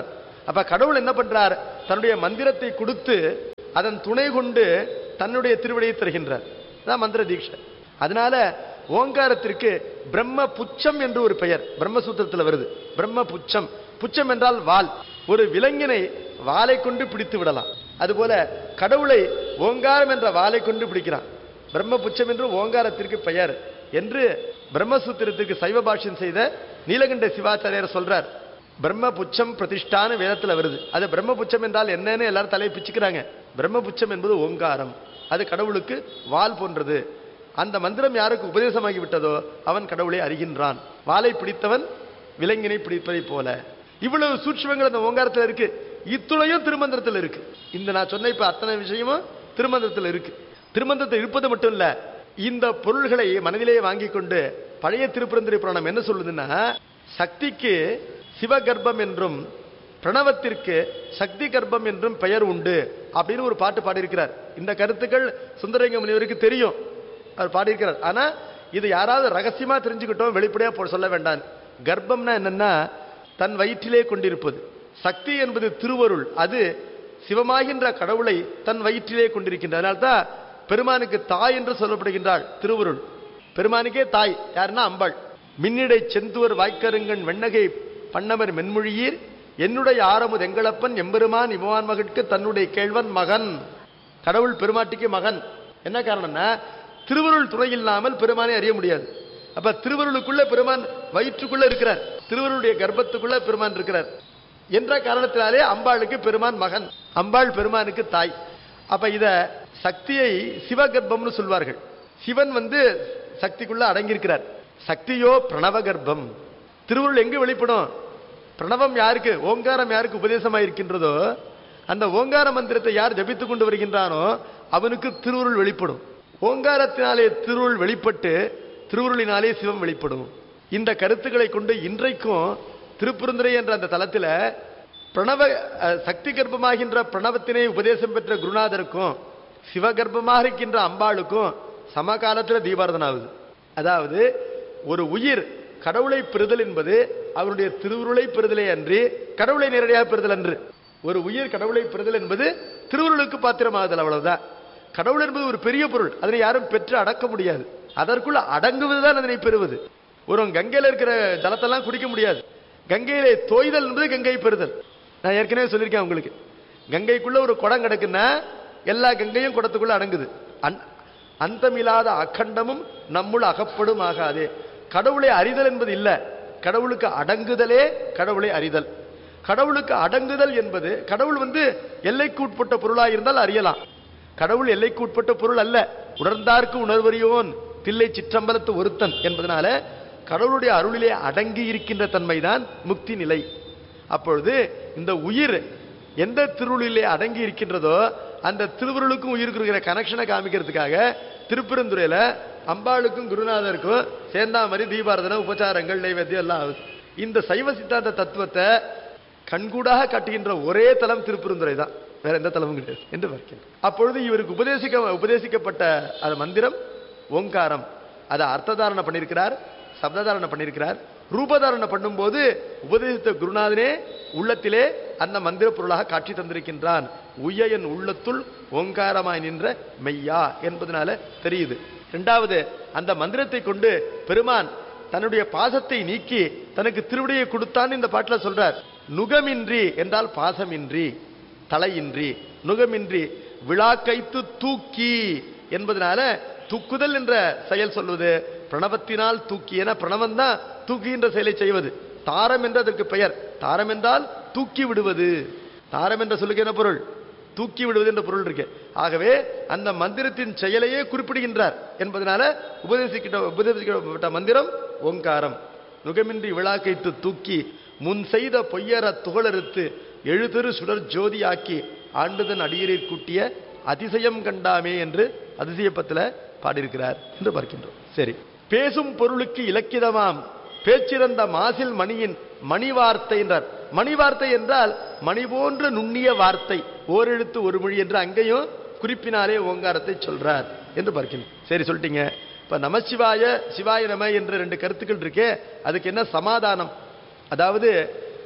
அப்ப கடவுள் என்ன பண்றார் தன்னுடைய மந்திரத்தை கொடுத்து அதன் துணை கொண்டு தன்னுடைய திருவிடையை தருகின்றார் அதான் மந்திர தீட்சை அதனால ஓங்காரத்திற்கு பிரம்ம புச்சம் என்று ஒரு பெயர் பிரம்மசூத்திரத்தில் வருது பிரம்ம புச்சம் புச்சம் என்றால் வால் ஒரு விலங்கினை வாளை கொண்டு பிடித்து விடலாம் அதுபோல கடவுளை ஓங்காரம் என்ற வாளை கொண்டு பிடிக்கிறான் பிரம்ம புச்சம் என்று ஓங்காரத்திற்கு பெயர் என்று பிரம்மசூத்திரத்துக்கு சைவ பாஷ்யம் செய்த நீலகண்ட சிவாச்சாரியர் சொல்றார் பிரம்ம புச்சம் பிரதிஷ்டான வேதத்துல வருது அது பிரம்ம புச்சம் என்றால் என்னன்னு எல்லாரும் தலையை பிச்சுக்கிறாங்க பிரம்ம புச்சம் என்பது ஓங்காரம் அது கடவுளுக்கு வால் போன்றது அந்த மந்திரம் யாருக்கு உபதேசமாகி விட்டதோ அவன் கடவுளை அறிகின்றான் வாளை பிடித்தவன் விலங்கினை பிடிப்பதை போல இவ்வளவு சூட்சுமங்கள் அந்த ஓங்காரத்துல இருக்கு இத்துணையும் திருமந்திரத்தில் இருக்கு இந்த நான் சொன்ன இப்ப அத்தனை விஷயமும் திருமந்திரத்தில் இருக்கு திருமந்திரத்தில் இருப்பது மட்டும் இல்ல இந்த பொருள்களை மனதிலே வாங்கி கொண்டு பழைய திருப்பரந்திரை புராணம் என்ன சொல்லுதுன்னா சக்திக்கு சிவகர்ப்பம் என்றும் பிரணவத்திற்கு சக்தி கர்ப்பம் என்றும் பெயர் உண்டு அப்படின்னு ஒரு பாட்டு பாடியிருக்கிறார் இந்த கருத்துக்கள் சுந்தரலிங்க முனிவருக்கு தெரியும் அவர் பாடியிருக்கிறார் ஆனா இது யாராவது ரகசியமா தெரிஞ்சுக்கிட்டோம் வெளிப்படையா போ- சொல்ல வேண்டாம் கர்ப்பம்னா என்னன்னா தன் வயிற்றிலே கொண்டிருப்பது சக்தி என்பது திருவருள் அது சிவமாகின்ற கடவுளை தன் வயிற்றிலே கொண்டிருக்கின்ற அதனால்தான் பெருமானுக்கு தாய் என்று சொல்லப்படுகின்றாள் திருவருள் பெருமானுக்கே தாய் யாருன்னா அம்பாள் மின்னிடை செந்துவர் வாய்க்கருங்கன் வெண்ணகை பண்ணவர் மென்மொழியீர் என்னுடைய ஆரமுது எங்களப்பன் எம்பெருமான் இமவான் மகற்கு தன்னுடைய கேழ்வன் மகன் கடவுள் பெருமாட்டிக்கு மகன் என்ன காரணம்னா திருவருள் துணை இல்லாமல் பெருமானை அறிய முடியாது அப்ப திருவருளுக்குள்ள பெருமான் வயிற்றுக்குள்ள இருக்கிறார் திருவருளுடைய கர்ப்பத்துக்குள்ள பெருமான் இருக்கிறார் என்ற காரணத்தினாலே அம்பாளுக்கு பெருமான் மகன் அம்பாள் பெருமானுக்கு தாய் அப்ப இத சக்தியை சிவகர்ப்பம்னு சொல்வார்கள் சிவன் வந்து சக்திக்குள்ள அடங்கியிருக்கிறார் சக்தியோ பிரணவ கர்ப்பம் திருவருள் எங்க வெளிப்படும் பிரணவம் யாருக்கு ஓங்காரம் யாருக்கு உபதேசமாக இருக்கின்றதோ அந்த ஓங்கார மந்திரத்தை யார் ஜபித்துக் கொண்டு வருகின்றானோ அவனுக்கு திருவுருள் வெளிப்படும் ஓங்காரத்தினாலே திருவுருள் வெளிப்பட்டு திருவுருளினாலே சிவம் வெளிப்படும் இந்த கருத்துக்களை கொண்டு இன்றைக்கும் திருப்புருந்துரை என்ற அந்த தலத்தில் பிரணவ அஹ், சக்தி கர்ப்பமாகின்ற பிரணவத்தினை உபதேசம் பெற்ற குருநாதருக்கும் சிவகர்ப்பமாக இருக்கின்ற அம்பாளுக்கும் சமகாலத்தில் தீபாரதனை ஆகுது அதாவது ஒரு உயிர் கடவுளை பெறுதல் என்பது அவருடைய திருவுருளை பெறுதலே அன்றி கடவுளை நேரடியாக பெறுதல் அன்று ஒரு உயிர் கடவுளை பெறுதல் என்பது திருவுருளுக்கு பாத்திரமாகுதல் அவ்வளவுதான் கடவுள் என்பது ஒரு பெரிய பொருள் அதனை யாரும் பெற்று அடக்க முடியாது அதற்குள்ள அடங்குவதுதான் அதனை பெறுவது ஒரு கங்கையில இருக்கிற ஜலத்தெல்லாம் குடிக்க முடியாது கங்கையிலே தோய்தல் என்பது கங்கை பெறுதல் நான் ஏற்கனவே சொல்லியிருக்கேன் உங்களுக்கு கங்கைக்குள்ள ஒரு குடம் கிடக்குன்னா எல்லா கங்கையும் குடத்துக்குள்ள அடங்குது அன்- அந்தமில்லாத அகண்டமும் நம்முள் அகப்படும் ஆகாதே கடவுளை அறிதல் என்பது இல்ல கடவுளுக்கு அடங்குதலே கடவுளை அறிதல் கடவுளுக்கு அடங்குதல் என்பது கடவுள் வந்து எல்லைக்கு உட்பட்ட பொருளாக இருந்தால் அறியலாம் கடவுள் எல்லைக்கு உட்பட்ட பொருள் அல்ல உணர்ந்தார்க்கு உணர்வறியோன் தில்லை சிற்றம்பலத்து ஒருத்தன் என்பதனால கடவுளுடைய அருளிலே அடங்கி இருக்கின்ற தன்மைதான் முக்தி நிலை அப்பொழுது இந்த உயிர் எந்த திருவுருளிலே அடங்கி இருக்கின்றதோ அந்த திருவுருளுக்கும் உயிருக்கு இருக்கிற கனெக்ஷனை காமிக்கிறதுக்காக திருப்பெருந்துறையில அம்பாளுக்கும் குருநாதருக்கும் சேர்ந்தா மாதிரி தீபாரதனை உபச்சாரங்கள் நைவேத்தியம் எல்லாம் ஆகுது இந்த சைவ சித்தாந்த தத்துவத்தை கண்கூடாக காட்டுகின்ற ஒரே தலம் திருப்பெருந்துறை தான் வேற எந்த தலமும் கிடையாது என்று பார்க்கிறேன் அப்பொழுது இவருக்கு உபதேசிக்க உபதேசிக்கப்பட்ட அந்த மந்திரம் ஓங்காரம் அதை அர்த்ததாரணை பண்ணியிருக்கிறார் சப்ததாரணை பண்ணியிருக்கிறார் ரூபதாரணை பண்ணும்போது உபதேசித்த குருநாதனே உள்ளத்திலே அந்த மந்திர பொருளாக காட்சி தந்திருக்கின்றான் உய்ய என் உள்ளத்துள் ஓங்காரமாய் நின்ற மெய்யா என்பதனால தெரியுது இரண்டாவது அந்த மந்திரத்தை கொண்டு பெருமான் தன்னுடைய பாசத்தை நீக்கி தனக்கு திருவிடையை கொடுத்தான் இந்த பாட்டுல சொல்றார் நுகமின்றி என்றால் பாசமின்றி தலையின்றி நுகமின்றி விழா கைத்து தூக்கி என்பதனால தூக்குதல் என்ற செயல் சொல்வது பிரணவத்தினால் தூக்கி என பிரணவம் தான் தூக்குகின்ற செயலை செய்வது தாரம் என்று அதற்கு பெயர் தாரம் என்றால் தூக்கி விடுவது தாரம் என்ற சொல்லுக்கு என்ன பொருள் தூக்கி விடுவது என்ற பொருள் இருக்கு ஆகவே அந்த மந்திரத்தின் செயலையே குறிப்பிடுகின்றார் என்பதனால உபதேசிக்கிட்ட உபதேசிக்கப்பட்ட மந்திரம் ஓங்காரம் நுகமின்றி விழாக்கைத்து தூக்கி முன் செய்த பொய்யற துகளறுத்து எழுதிரு சுடர் ஜோதியாக்கி ஆண்டுதன் அடியரில் கூட்டிய அதிசயம் கண்டாமே என்று அதிசயப்பத்துல பாடியிருக்கிறார் என்று பார்க்கின்றோம் சரி பேசும் பொருளுக்கு இலக்கிதமாம் பேச்சிறந்த மாசில் மணியின் மணி வார்த்தை என்றார் மணி வார்த்தை என்றால் மணி போன்ற நுண்ணிய வார்த்தை ஓரெழுத்து ஒரு மொழி என்று அங்கேயும் குறிப்பினாலே ஓங்காரத்தை சொல்றார் என்று பார்க்கணும் சரி சொல்லிட்டீங்க இப்ப நமசிவாய சிவாய நம என்ற ரெண்டு கருத்துக்கள் இருக்கே அதுக்கு என்ன சமாதானம் அதாவது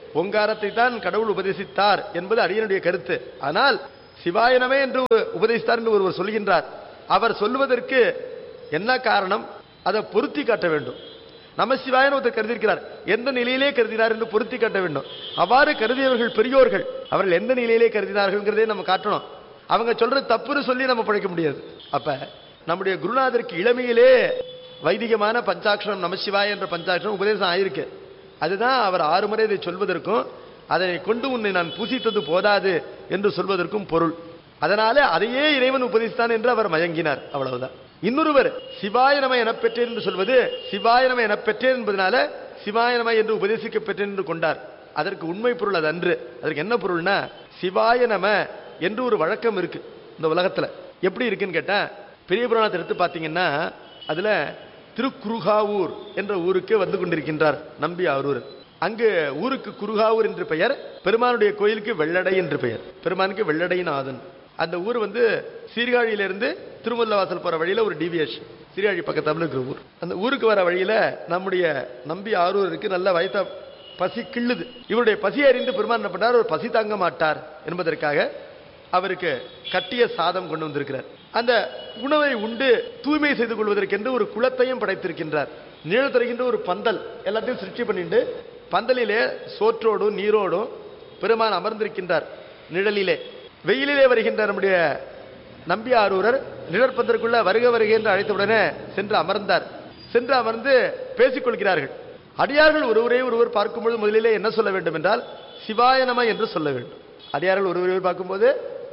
ஓங்காரத்தை தான் கடவுள் உபதேசித்தார் என்பது அடியனுடைய கருத்து ஆனால் சிவாயனமே என்று உபதேசித்தார் என்று ஒருவர் சொல்கின்றார் அவர் சொல்வதற்கு என்ன காரணம் அதை பொருத்தி காட்ட வேண்டும் நமசிவாயன் ஒருத்தர் கருதியிருக்கிறார் எந்த நிலையிலே கருதினார் என்று பொருத்தி காட்ட வேண்டும் அவ்வாறு கருதியவர்கள் பெரியோர்கள் அவர்கள் எந்த நிலையிலே கருதினார்கள்ங்கிறதே நம்ம காட்டணும் அவங்க சொல்றது தப்புன்னு சொல்லி நம்ம பழைக்க முடியாது அப்ப நம்முடைய குருநாதருக்கு இளமையிலே வைதிகமான பஞ்சாட்சரம் நமசிவாய என்ற பஞ்சாட்சரம் உபதேசம் ஆயிருக்கு அதுதான் அவர் ஆறு முறை இதை சொல்வதற்கும் அதனை கொண்டு உன்னை நான் பூசித்தது போதாது என்று சொல்வதற்கும் பொருள் அதனால அதையே இறைவன் உபதேசித்தான் என்று அவர் மயங்கினார் அவ்வளவுதான் இன்னொருவர் சிவாய நம எனப் பெற்றேன் என்று சொல்வது சிவாய நம எனப் பெற்றேன் என்பதனால சிவாய நம என்று உபதேசிக்க பெற்றேன் என்று கொண்டார் அதற்கு உண்மை பொருள் அது அன்று அதற்கு என்ன பொருள்னா சிவாய நம என்று ஒரு வழக்கம் இருக்கு இந்த உலகத்துல எப்படி இருக்குன்னு கேட்டா பெரிய புராணத்தை எடுத்து பார்த்தீங்கன்னா அதுல திருக்குருகாவூர் என்ற ஊருக்கு வந்து கொண்டிருக்கின்றார் நம்பி அரூர் அங்கு ஊருக்கு குருகாவூர் என்று பெயர் பெருமானுடைய கோயிலுக்கு வெள்ளடை என்று பெயர் பெருமானுக்கு வெள்ளடைநாதன் அந்த ஊர் வந்து சீர்காழியிலிருந்து திருமல்லவாசல் போற வழியில ஒரு டிவியேஷன் சீர்காழி பக்கத்தாப்புல இருக்கிற ஊர் அந்த ஊருக்கு வர வழியில நம்முடைய நம்பி ஆரூருக்கு நல்ல வயத்த பசி கிள்ளுது இவருடைய பசி அறிந்து பெருமான் என்ன பண்ணார் ஒரு பசி தாங்க மாட்டார் என்பதற்காக அவருக்கு கட்டிய சாதம் கொண்டு வந்திருக்கிறார் அந்த உணவை உண்டு தூய்மை செய்து கொள்வதற்கென்று ஒரு குளத்தையும் படைத்திருக்கின்றார் நிழல் தருகின்ற ஒரு பந்தல் எல்லாத்தையும் சிருஷ்டி பண்ணிட்டு பந்தலிலே சோற்றோடும் நீரோடும் பெருமான் அமர்ந்திருக்கின்றார் நிழலிலே வெயிலிலே வருகின்ற நம்முடைய நம்பி ஆரூரர் நிழற்பந்தருக்குள்ள வருக வருக என்று அழைத்தவுடனே சென்று அமர்ந்தார் சென்று அமர்ந்து பேசிக் கொள்கிறார்கள் அடியார்கள் ஒருவரே ஒருவர் பார்க்கும்பொழுது முதலிலே என்ன சொல்ல வேண்டும் என்றால் சிவாய நம என்று சொல்ல வேண்டும் அடியார்கள் ஒருவரை பார்க்கும்போது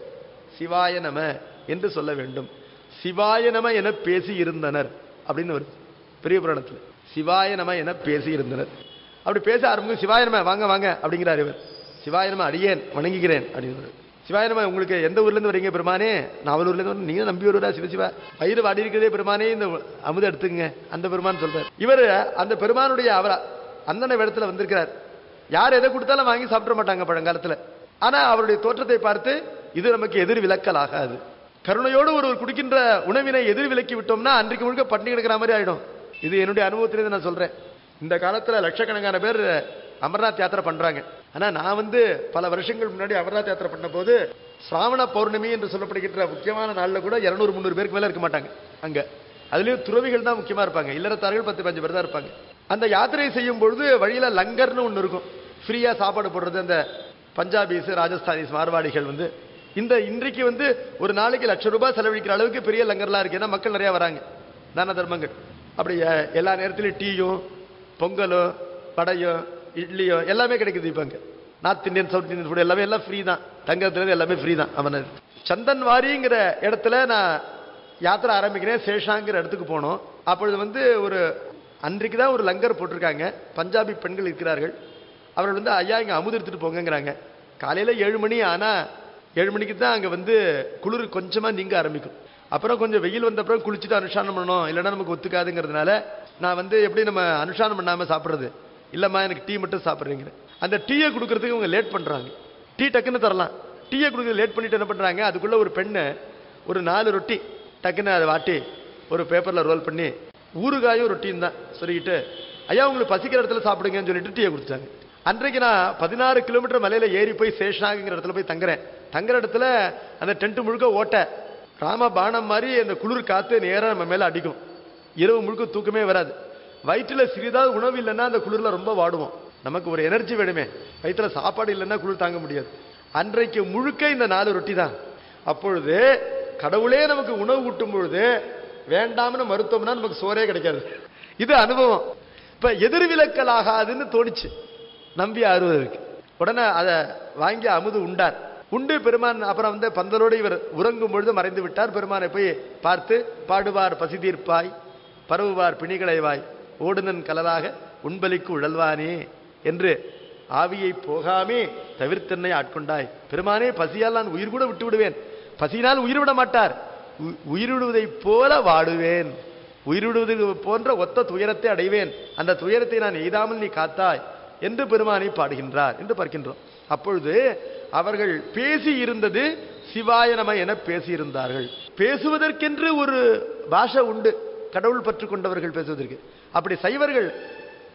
சிவாய நம என்று சொல்ல வேண்டும் சிவாய நம என பேசி இருந்தனர் அப்படின்னு வருது பெரிய புராணத்தில் சிவாய நம என பேசி இருந்தனர் அப்படி பேச ஆரம்பிக்கும் சிவாய நம வாங்க வாங்க அப்படிங்கிறார் இவர் சிவாய நம அடியேன் வணங்குகிறேன் அப்படின்னு சிவாய நம உங்களுக்கு எந்த ஊர்ல இருந்து வரீங்க பெருமானே நாவலூர்ல இருந்து வரீங்க. நீங்க நம்பி வருவரா சிவசிவா வயிறு வாடி இருக்கிறதே பெருமானே இந்த அமுத எடுத்துங்க அந்த பெருமான் சொல்றார் இவர் அந்த பெருமானுடைய அவர் அந்தன இடத்துல வந்திருக்கிறார் யார் எதை கொடுத்தாலும் வாங்கி சாப்பிட மாட்டாங்க பழங்காலத்துல ஆனா அவருடைய தோற்றத்தை பார்த்து இது நமக்கு எதிர் விலக்கல் ஆகாது கருணையோடு ஒருவர் குடிக்கின்ற உணவினை எதிர் விலக்கி விட்டோம்னா அன்றைக்கு முழுக்க பட்டினி கிடக்கிற மாதிரி ஆயிடும் இது என்னுடைய அனுபவத்திலிருந்து நான் சொல்றேன் இந்த காலத்துல லட்சக்கணக்கான பேர் அமர்நாத் யாத்திரை பண்றாங்க ஆனா நான் வந்து பல வருஷங்கள் முன்னாடி அமர்நாத் யாத்திரை பண்ண போது சிராவண பௌர்ணமி என்று சொல்லப்படுகின்ற முக்கியமான நாள்ல கூட இருநூறு முந்நூறு பேருக்கு மேல இருக்க மாட்டாங்க அங்க அதுலயும் துறவிகள் தான் முக்கியமா இருப்பாங்க இல்லறத்தார்கள் பத்து பஞ்சு பேர் தான் இருப்பாங்க அந்த யாத்திரை செய்யும் பொழுது வழியில லங்கர்னு ஒண்ணு இருக்கும் ஃப்ரீயா சாப்பாடு போடுறது அந்த பஞ்சாபிஸ் ராஜஸ்தானிஸ் மார்வாடிகள் வந்து இந்த இன்றைக்கு வந்து ஒரு நாளைக்கு லட்சம் ரூபாய் செலவழிக்கிற அளவுக்கு பெரிய லங்கர்லாம் இருக்கு ஏன்னா மக்கள் நிறைய வராங்க தான தர்மங்கள் அப்படி அஹ், எல்லா நேரத்திலும் டீயும் பொங்கலும் வடையும் இட்லியும் எல்லாமே கிடைக்குது இப்போ அங்கே north Indian south Indian food எல்லாமே எல்லாம் ஃப்ரீ தான் தங்கத்துலேருந்து எல்லாமே ஃப்ரீ தான் அவன் சந்தன்வாரிங்கிற இடத்துல நான் யாத்திரை ஆரம்பிக்கிறேன் சேஷாங்கிற இடத்துக்கு போனோம் அப்பொழுது வந்து ஒரு அன்றைக்கு தான் ஒரு லங்கர் போட்டிருக்காங்க பஞ்சாபி பெண்கள் இருக்கிறார்கள் அவர்கள் வந்து ஐயா இங்கே அமுது எடுத்துட்டு போங்கங்கிறாங்க காலையில் ஏழு மணி ஆனால் ஏழு மணிக்கு தான் அங்கே வந்து குளிர் கொஞ்சமாக நீங்க ஆரம்பிக்கும் அப்புறம் கொஞ்சம் வெயில் வந்த அப்புறம் குளிச்சுட்டு அனுஷ்டானம் பண்ணணும் இல்லைன்னா நமக்கு ஒத்துக்காதுங்கிறதுனால நான் வந்து எப்படி நம்ம அனுஷ்டானம் பண்ணாமல் சாப்பிட்றது இல்லைம்மா எனக்கு டீ மட்டும் சாப்பிட்றீங்க அந்த டீயை கொடுக்கறதுக்கு இவங்க லேட் பண்ணுறாங்க டீ டக்குன்னு தரலாம் டீயை கொடுக்க லேட் பண்ணிட்டு என்ன பண்ணுறாங்க அதுக்குள்ள ஒரு பெண்ணு ஒரு நாலு ரொட்டி டக்குன்னு அதை வாட்டி ஒரு பேப்பரில் ரோல் பண்ணி ஊறுகாயும் ரொட்டியும் தான் சொல்லிக்கிட்டு ஐயா உங்களுக்கு பசிக்கிற இடத்துல சாப்பிடுங்கன்னு சொல்லிட்டு டீயை கொடுத்தாங்க அன்றைக்கு நான் பதினாறு கிலோமீட்டர் மலையில ஏறி போய் சேஷனாகுங்கிற இடத்துல போய் தங்குறேன் தங்குற இடத்துல அந்த டென்ட் முழுக்க ஓட்ட ராம பானம் மாதிரி அந்த குளிர் காத்து நேரா நம்ம மேல அடிக்கும் இரவு முழுக்க தூக்கமே வராது வயிற்றுல சிறிதாவது உணவு இல்லைன்னா அந்த குளிர்ல ரொம்ப வாடுவோம் நமக்கு ஒரு எனர்ஜி வேணுமே வயிற்றுல சாப்பாடு இல்லைன்னா குளிர் தாங்க முடியாது அன்றைக்கு முழுக்க இந்த நாலு ரொட்டி தான் அப்பொழுது கடவுளே நமக்கு உணவு ஊட்டும் பொழுது வேண்டாம்னு மருத்துவம்னா நமக்கு சோறே கிடைக்காது இது அனுபவம் இப்ப எதிர்விலக்கல் ஆகாதுன்னு தோணுச்சு நம்பி அறுவதற்கு உடனே அதை வாங்கி அமுது உண்டார் உண்டு பெருமான் அப்புறம் வந்து பந்தலோடு இவர் உறங்கும் பொழுது மறைந்து விட்டார் பெருமானை போய் பார்த்து பாடுவார் பசி தீர்ப்பாய் பரவுவார் பிணிகளைவாய் ஓடுனன் கலலாக உண்பலிக்கு உழல்வானே என்று ஆவியை போகாமே தவிர்த்தென்னை ஆட்கொண்டாய் பெருமானே பசியால் நான் உயிர் கூட விட்டு விடுவேன் பசியினால் உயிர் விட மாட்டார் உ- உயிரிடுவதைப் போல வாடுவேன் உயிரிடுவது போன்ற ஒத்த துயரத்தை அடைவேன் அந்த துயரத்தை நான் எய்தாமல் நீ காத்தாய் என்று பெருமானை பாடுகின்றார் என்று பார்க்கின்றோம் அப்பொழுது அவர்கள் பேசி இருந்தது சிவாய நம என பேசியிருந்தார்கள் பேசுவதற்கென்று ஒரு பாஷை உண்டு கடவுள் பற்று கொண்டவர்கள் பேசுவதற்கு அப்படி சைவர்கள்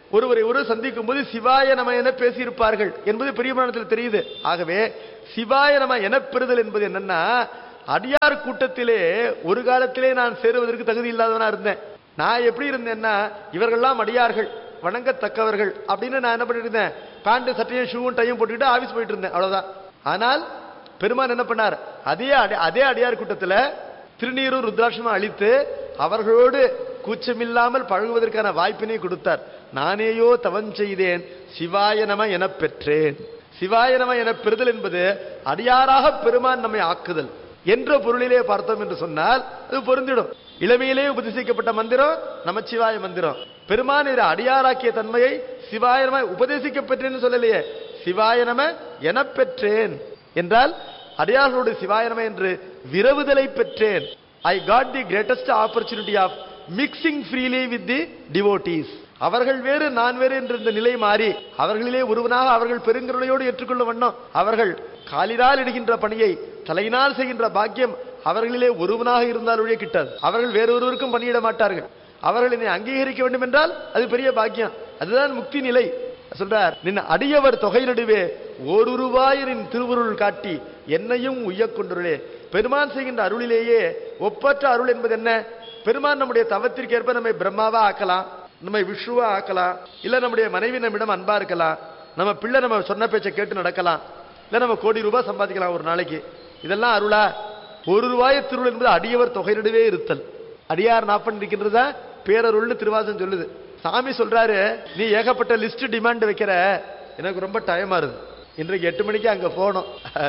ஒருவரை ஒருவர் சந்திக்கும் போது சிவாய நம என பேசியிருப்பார்கள் என்பது பெரிய புராணத்தில் தெரியுது ஆகவே சிவாய நம என பெறுதல் என்பது என்னன்னா அடியார் கூட்டத்திலே ஒரு காலத்திலே நான் சேருவதற்கு தகுதி இல்லாதவனா இருந்தேன் நான் எப்படி இருந்தேன்னா இவர்கள்லாம் அடியார்கள் வணங்கத்தக்கவர்கள் அப்படின்னு நான் என்ன பண்ணிட்டு இருந்தேன் பேண்ட் சட்டையும் ஷூவும் டையும் போட்டுக்கிட்டு ஆபீஸ் போயிட்டு இருந்தேன் அவ்வளவுதான் ஆனால் பெருமான் என்ன பண்ணார் அதே அடி- அதே அடியார் கூட்டத்துல திருநீரும் ருத்ராட்சமும் அழித்து அவர்களோடு கூச்சமில்லாமல் பழகுவதற்கான வாய்ப்பினை கொடுத்தார் நானேயோ தவம் செய்தேன் சிவாய நம எனப் பெற்றேன் சிவாய நம என பெறுதல் என்பது அடியாராக பெருமான் நம்மை ஆக்குதல் என்ற பொருளிலே பார்த்தோம் என்று சொன்னால் அது பொருந்திடும் இளமையிலே உபதேசிக்கப்பட்ட மந்திரம் நமச்சிவாய மந்திரம் பெருமான் இதை அடியாராக்கிய தன்மையை சிவாய நம உபதேசிக்க பெற்றேன்னு சொல்லலையே சிவாய நம எனப் பெற்றேன் என்றால் அடியார்களோடு சிவாய நம என்று விரவுதலை பெற்றேன் I got the greatest opportunity of mixing freely with the devotees அவர்கள் வேறு நான் வேறு என்ற இந்த நிலை மாறி அவர்களிலே ஒருவனாக அவர்கள் பெருங்கருணையோடு ஏற்றுக்கொள்ள வண்ணம் அவர்கள் காலினால் இடுகின்ற பணியை தலையினால் செய்கின்ற பாக்கியம் அவர்களிலே ஒருவனாக இருந்தால் ஒழிய கிட்டாது அவர்கள் வேறொருவருக்கும் பணியிட மாட்டார்கள் அவர்கள் என்னை அங்கீகரிக்க வேண்டும் என்றால் அது பெரிய பாக்கியம் அதுதான் முக்தி நிலை சொல்றார் நின் அடியவர் தொகை நடுவே ஓருருவாயிரின் திருவுருள் காட்டி என்னையும் உய்யக் கொண்டுள்ளே பெருமான் செய்கின்ற அருளிலேயே ஒப்பற்ற அருள் என்பது என்ன பெருமான் நம்முடைய தவத்திற்கு ஏற்ப நம்மை பிரம்மாவா ஆக்கலாம் நம்மை விஷ்ணுவா ஆக்கலாம் இல்ல நம்முடைய மனைவி நம்மிடம் அன்பா இருக்கலாம் நம்ம பிள்ளை நம்ம சொன்ன பேச்சை கேட்டு நடக்கலாம் இல்ல நம்ம கோடி ரூபாய் சம்பாதிக்கலாம் ஒரு நாளைக்கு இதெல்லாம் அருளா ஒரு ரூபாய் திருள் என்பது அடியவர் தொகை நடுவே இருத்தல் அடியார் நாப்பன் இருக்கின்றதா பேரருள்னு திருவாசம் சொல்லுது சாமி சொல்றாரு நீ ஏகப்பட்ட லிஸ்ட் டிமாண்ட் வைக்கிற எனக்கு ரொம்ப டைம் ஆறுது இன்றைக்கு எட்டு மணிக்கு அங்க போகணும்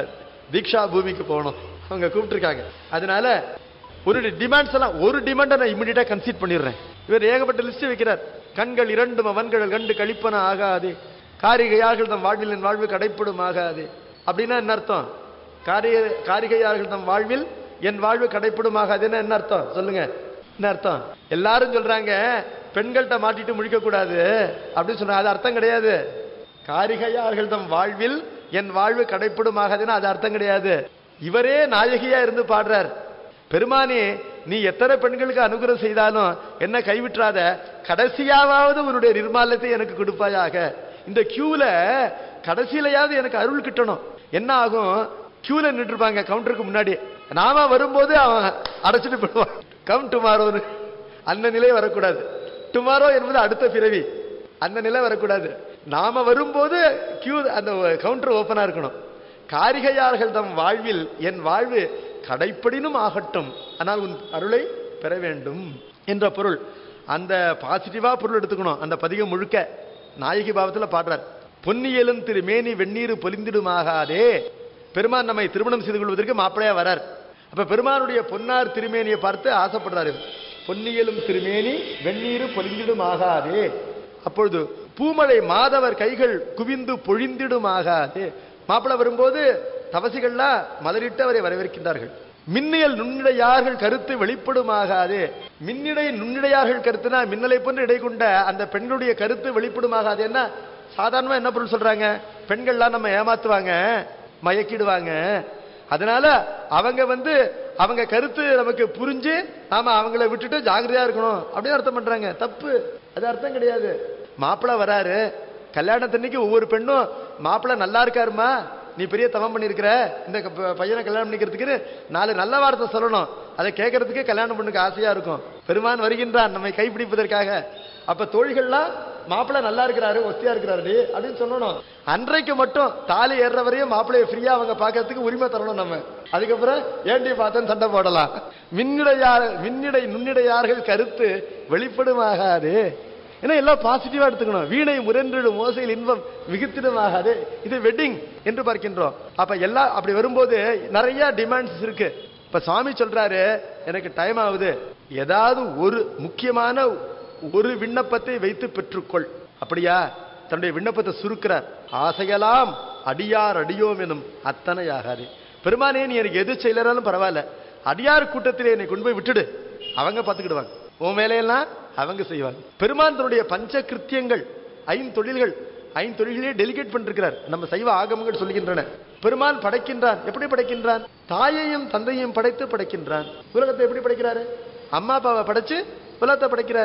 தீக்ஷா பூமிக்கு போகணும் அவங்க கூப்பிட்டுருக்காங்க அதனால ஒரு டிமாண்ட்ஸ் எல்லாம் ஒரு டிமாண்டை நான் இமிடியட்டா கன்சீட் பண்ணிடுறேன் இவர் ஏகப்பட்ட லிஸ்ட் வைக்கிறார் கண்கள் இரண்டும் அவன்கள் கண்டு கழிப்பன ஆகாது காரிகையார்கள் தம் வாழ்வில் என் வாழ்வு கடைப்படும் ஆகாது அப்படின்னா என்ன அர்த்தம் காரிய காரிகையார்கள் தம் வாழ்வில் என் வாழ்வு கடைப்படும் ஆகாதுன்னா என்ன அர்த்தம் சொல்லுங்க என்ன அர்த்தம் எல்லாரும் சொல்றாங்க பெண்கள்கிட்ட மாட்டிட்டு முழிக்க கூடாது அப்படின்னு சொன்னா அது அர்த்தம் கிடையாது காரிகையார்கள் தம் வாழ்வில் என் வாழ்வு கடைப்படும் ஆகாதுன்னா அது அர்த்தம் கிடையாது இவரே நாயகியா இருந்து பாடுறார் பெருமானே நீ எத்தனை பெண்களுக்கு அனுகிரகம் செய்தாலும் என்ன கைவிட்டுறாத கடைசியாவது உன்னுடைய நிர்மாலத்தை எனக்கு கொடுப்பாயாக இந்த கியூல கடைசியிலையாவது எனக்கு அருள் கிட்டணும் என்ன ஆகும் கியூல நின்று இருப்பாங்க கவுண்டருக்கு முன்னாடி நாம வரும்போது அவன் அடைச்சிட்டு போடுவான் கம் டுமாரோன்னு அந்த நிலை வரக்கூடாது டுமாரோ என்பது அடுத்த பிறவி அந்த நிலை வரக்கூடாது நாம வரும்போது கியூ அந்த கவுண்டர் ஓபனா இருக்கணும் காரிகையார்கள் தம் வாழ்வில் என் வாழ்வு கடைப்படினும் ஆகட்டும் ஆனால் உன் அருளை பெற வேண்டும் என்ற பொருள் அந்த பாசிட்டிவா பொருள் எடுத்துக்கணும் அந்த பதிகம் முழுக்க நாயகி பாவத்துல பாடுறார் பொன்னியலும் திரு மேனி வெந்நீர் பொலிந்திடுமாகாதே பெருமான் நம்மை திருமணம் செய்து கொள்வதற்கு மாப்பிள்ளையா வரார் அப்ப பெருமானுடைய பொன்னார் திருமேனியை பார்த்து ஆசைப்படுறாரு பொன்னியலும் திருமேனி வெந்நீர் பொலிந்திடுமாகாதே அப்பொழுது பூமழை மாதவர் கைகள் குவிந்து பொழிந்திடுமாகாதே மாப்பிள்ளை வரும்போது தவசிகள்லாம் மலரிட்டு அவரை வரவேற்கின்றார்கள் மின்னியல் நுண்ணிடையார்கள் கருத்து வெளிப்படுமாகாது மின்னிடை நுண்ணிடையார்கள் கருத்துனா மின்னலை போன்று இடை கொண்ட அந்த பெண்களுடைய கருத்து வெளிப்படுமாகாது என்ன சாதாரணமா என்ன பொருள் சொல்றாங்க பெண்கள்லாம் நம்ம ஏமாத்துவாங்க மயக்கிடுவாங்க அதனால அவங்க வந்து அவங்க கருத்து நமக்கு புரிஞ்சு நாம அவங்கள விட்டுட்டு ஜாகிரதையா இருக்கணும் அப்படின்னு அர்த்தம் பண்றாங்க தப்பு அது அர்த்தம் கிடையாது மாப்பிள்ளை வராரு கல்யாணத்தன்னைக்கு ஒவ்வொரு பெண்ணும் மாப்பிள்ளை நல்லா இருக்காருமா நீ பெரிய தவம் பண்ணியிருக்கிற இந்த க- பையனை கல்யாணம் பண்ணிக்கிறதுக்கு நாலு நல்ல வார்த்தை சொல்லணும் அதை கேட்கறதுக்கு கல்யாணம் பண்ணுக்கு ஆசையா இருக்கும் பெருமான் வருகின்றான் நம்மை கைப்பிடிப்பதற்காக அப்ப தோழிகள்லாம் மாப்பிள்ளை நல்லா இருக்கிறாரு ஒஸ்தியா இருக்கிறாரு அப்படின்னு சொல்லணும் அன்றைக்கு மட்டும் தாலி ஏறுற வரையும் மாப்பிள்ளைய ஃப்ரீயா அவங்க பார்க்கறதுக்கு உரிமை தரணும் நம்ம அதுக்கப்புறம் ஏண்டி பார்த்தேன்னு சண்டை போடலாம் மின்னிடையார் மின்னிடை நுண்ணிடையார்கள் கருத்து வெளிப்படுமாகாது ஏன்னா எல்லாம் பாசிட்டிவா எடுத்துக்கணும் வீணை முரன்றிடும் ஓசையில் இன்பம் மிகுத்திடுமாகாது இது வெட்டிங் என்று பார்க்கின்றோம் அப்ப எல்லாம் அப்படி வரும்போது நிறைய டிமாண்ட்ஸ் இருக்கு இப்ப சுவாமி சொல்றாரு எனக்கு டைம் ஆகுது ஏதாவது ஒரு முக்கியமான ஒரு விண்ணப்பத்தை வைத்து பெற்றுக்கொள் அப்படியா தன்னுடைய விண்ணப்பத்தை சுருக்கிறார் ஆசையெல்லாம் அடியார் அடியோம் எனும் அத்தனை ஆகாது பெருமானே நீ எனக்கு எது செய்யலனாலும் பரவாயில்ல அடியார் கூட்டத்திலே என்னை கொண்டு போய் விட்டுடு அவங்க பார்த்துக்கிடுவாங்க உன் வேலையெல்லாம் அவங்க செய்வாங்க பெருமான் தன்னுடைய பஞ்ச கிருத்தியங்கள் ஐந்தொழில்கள் ஐந்தொழில்களே டெலிகேட் பண்ணிருக்கிறார் நம்ம சைவ ஆகமங்கள் சொல்லுகின்றன பெருமான் படைக்கின்றான் எப்படி படைக்கின்றான் தாயையும் தந்தையும் படைத்து படைக்கின்றான் உலகத்தை எப்படி படைக்கிறாரு அம்மா அப்பாவை படைச்சு உலகத்தை படைக்கிறாரு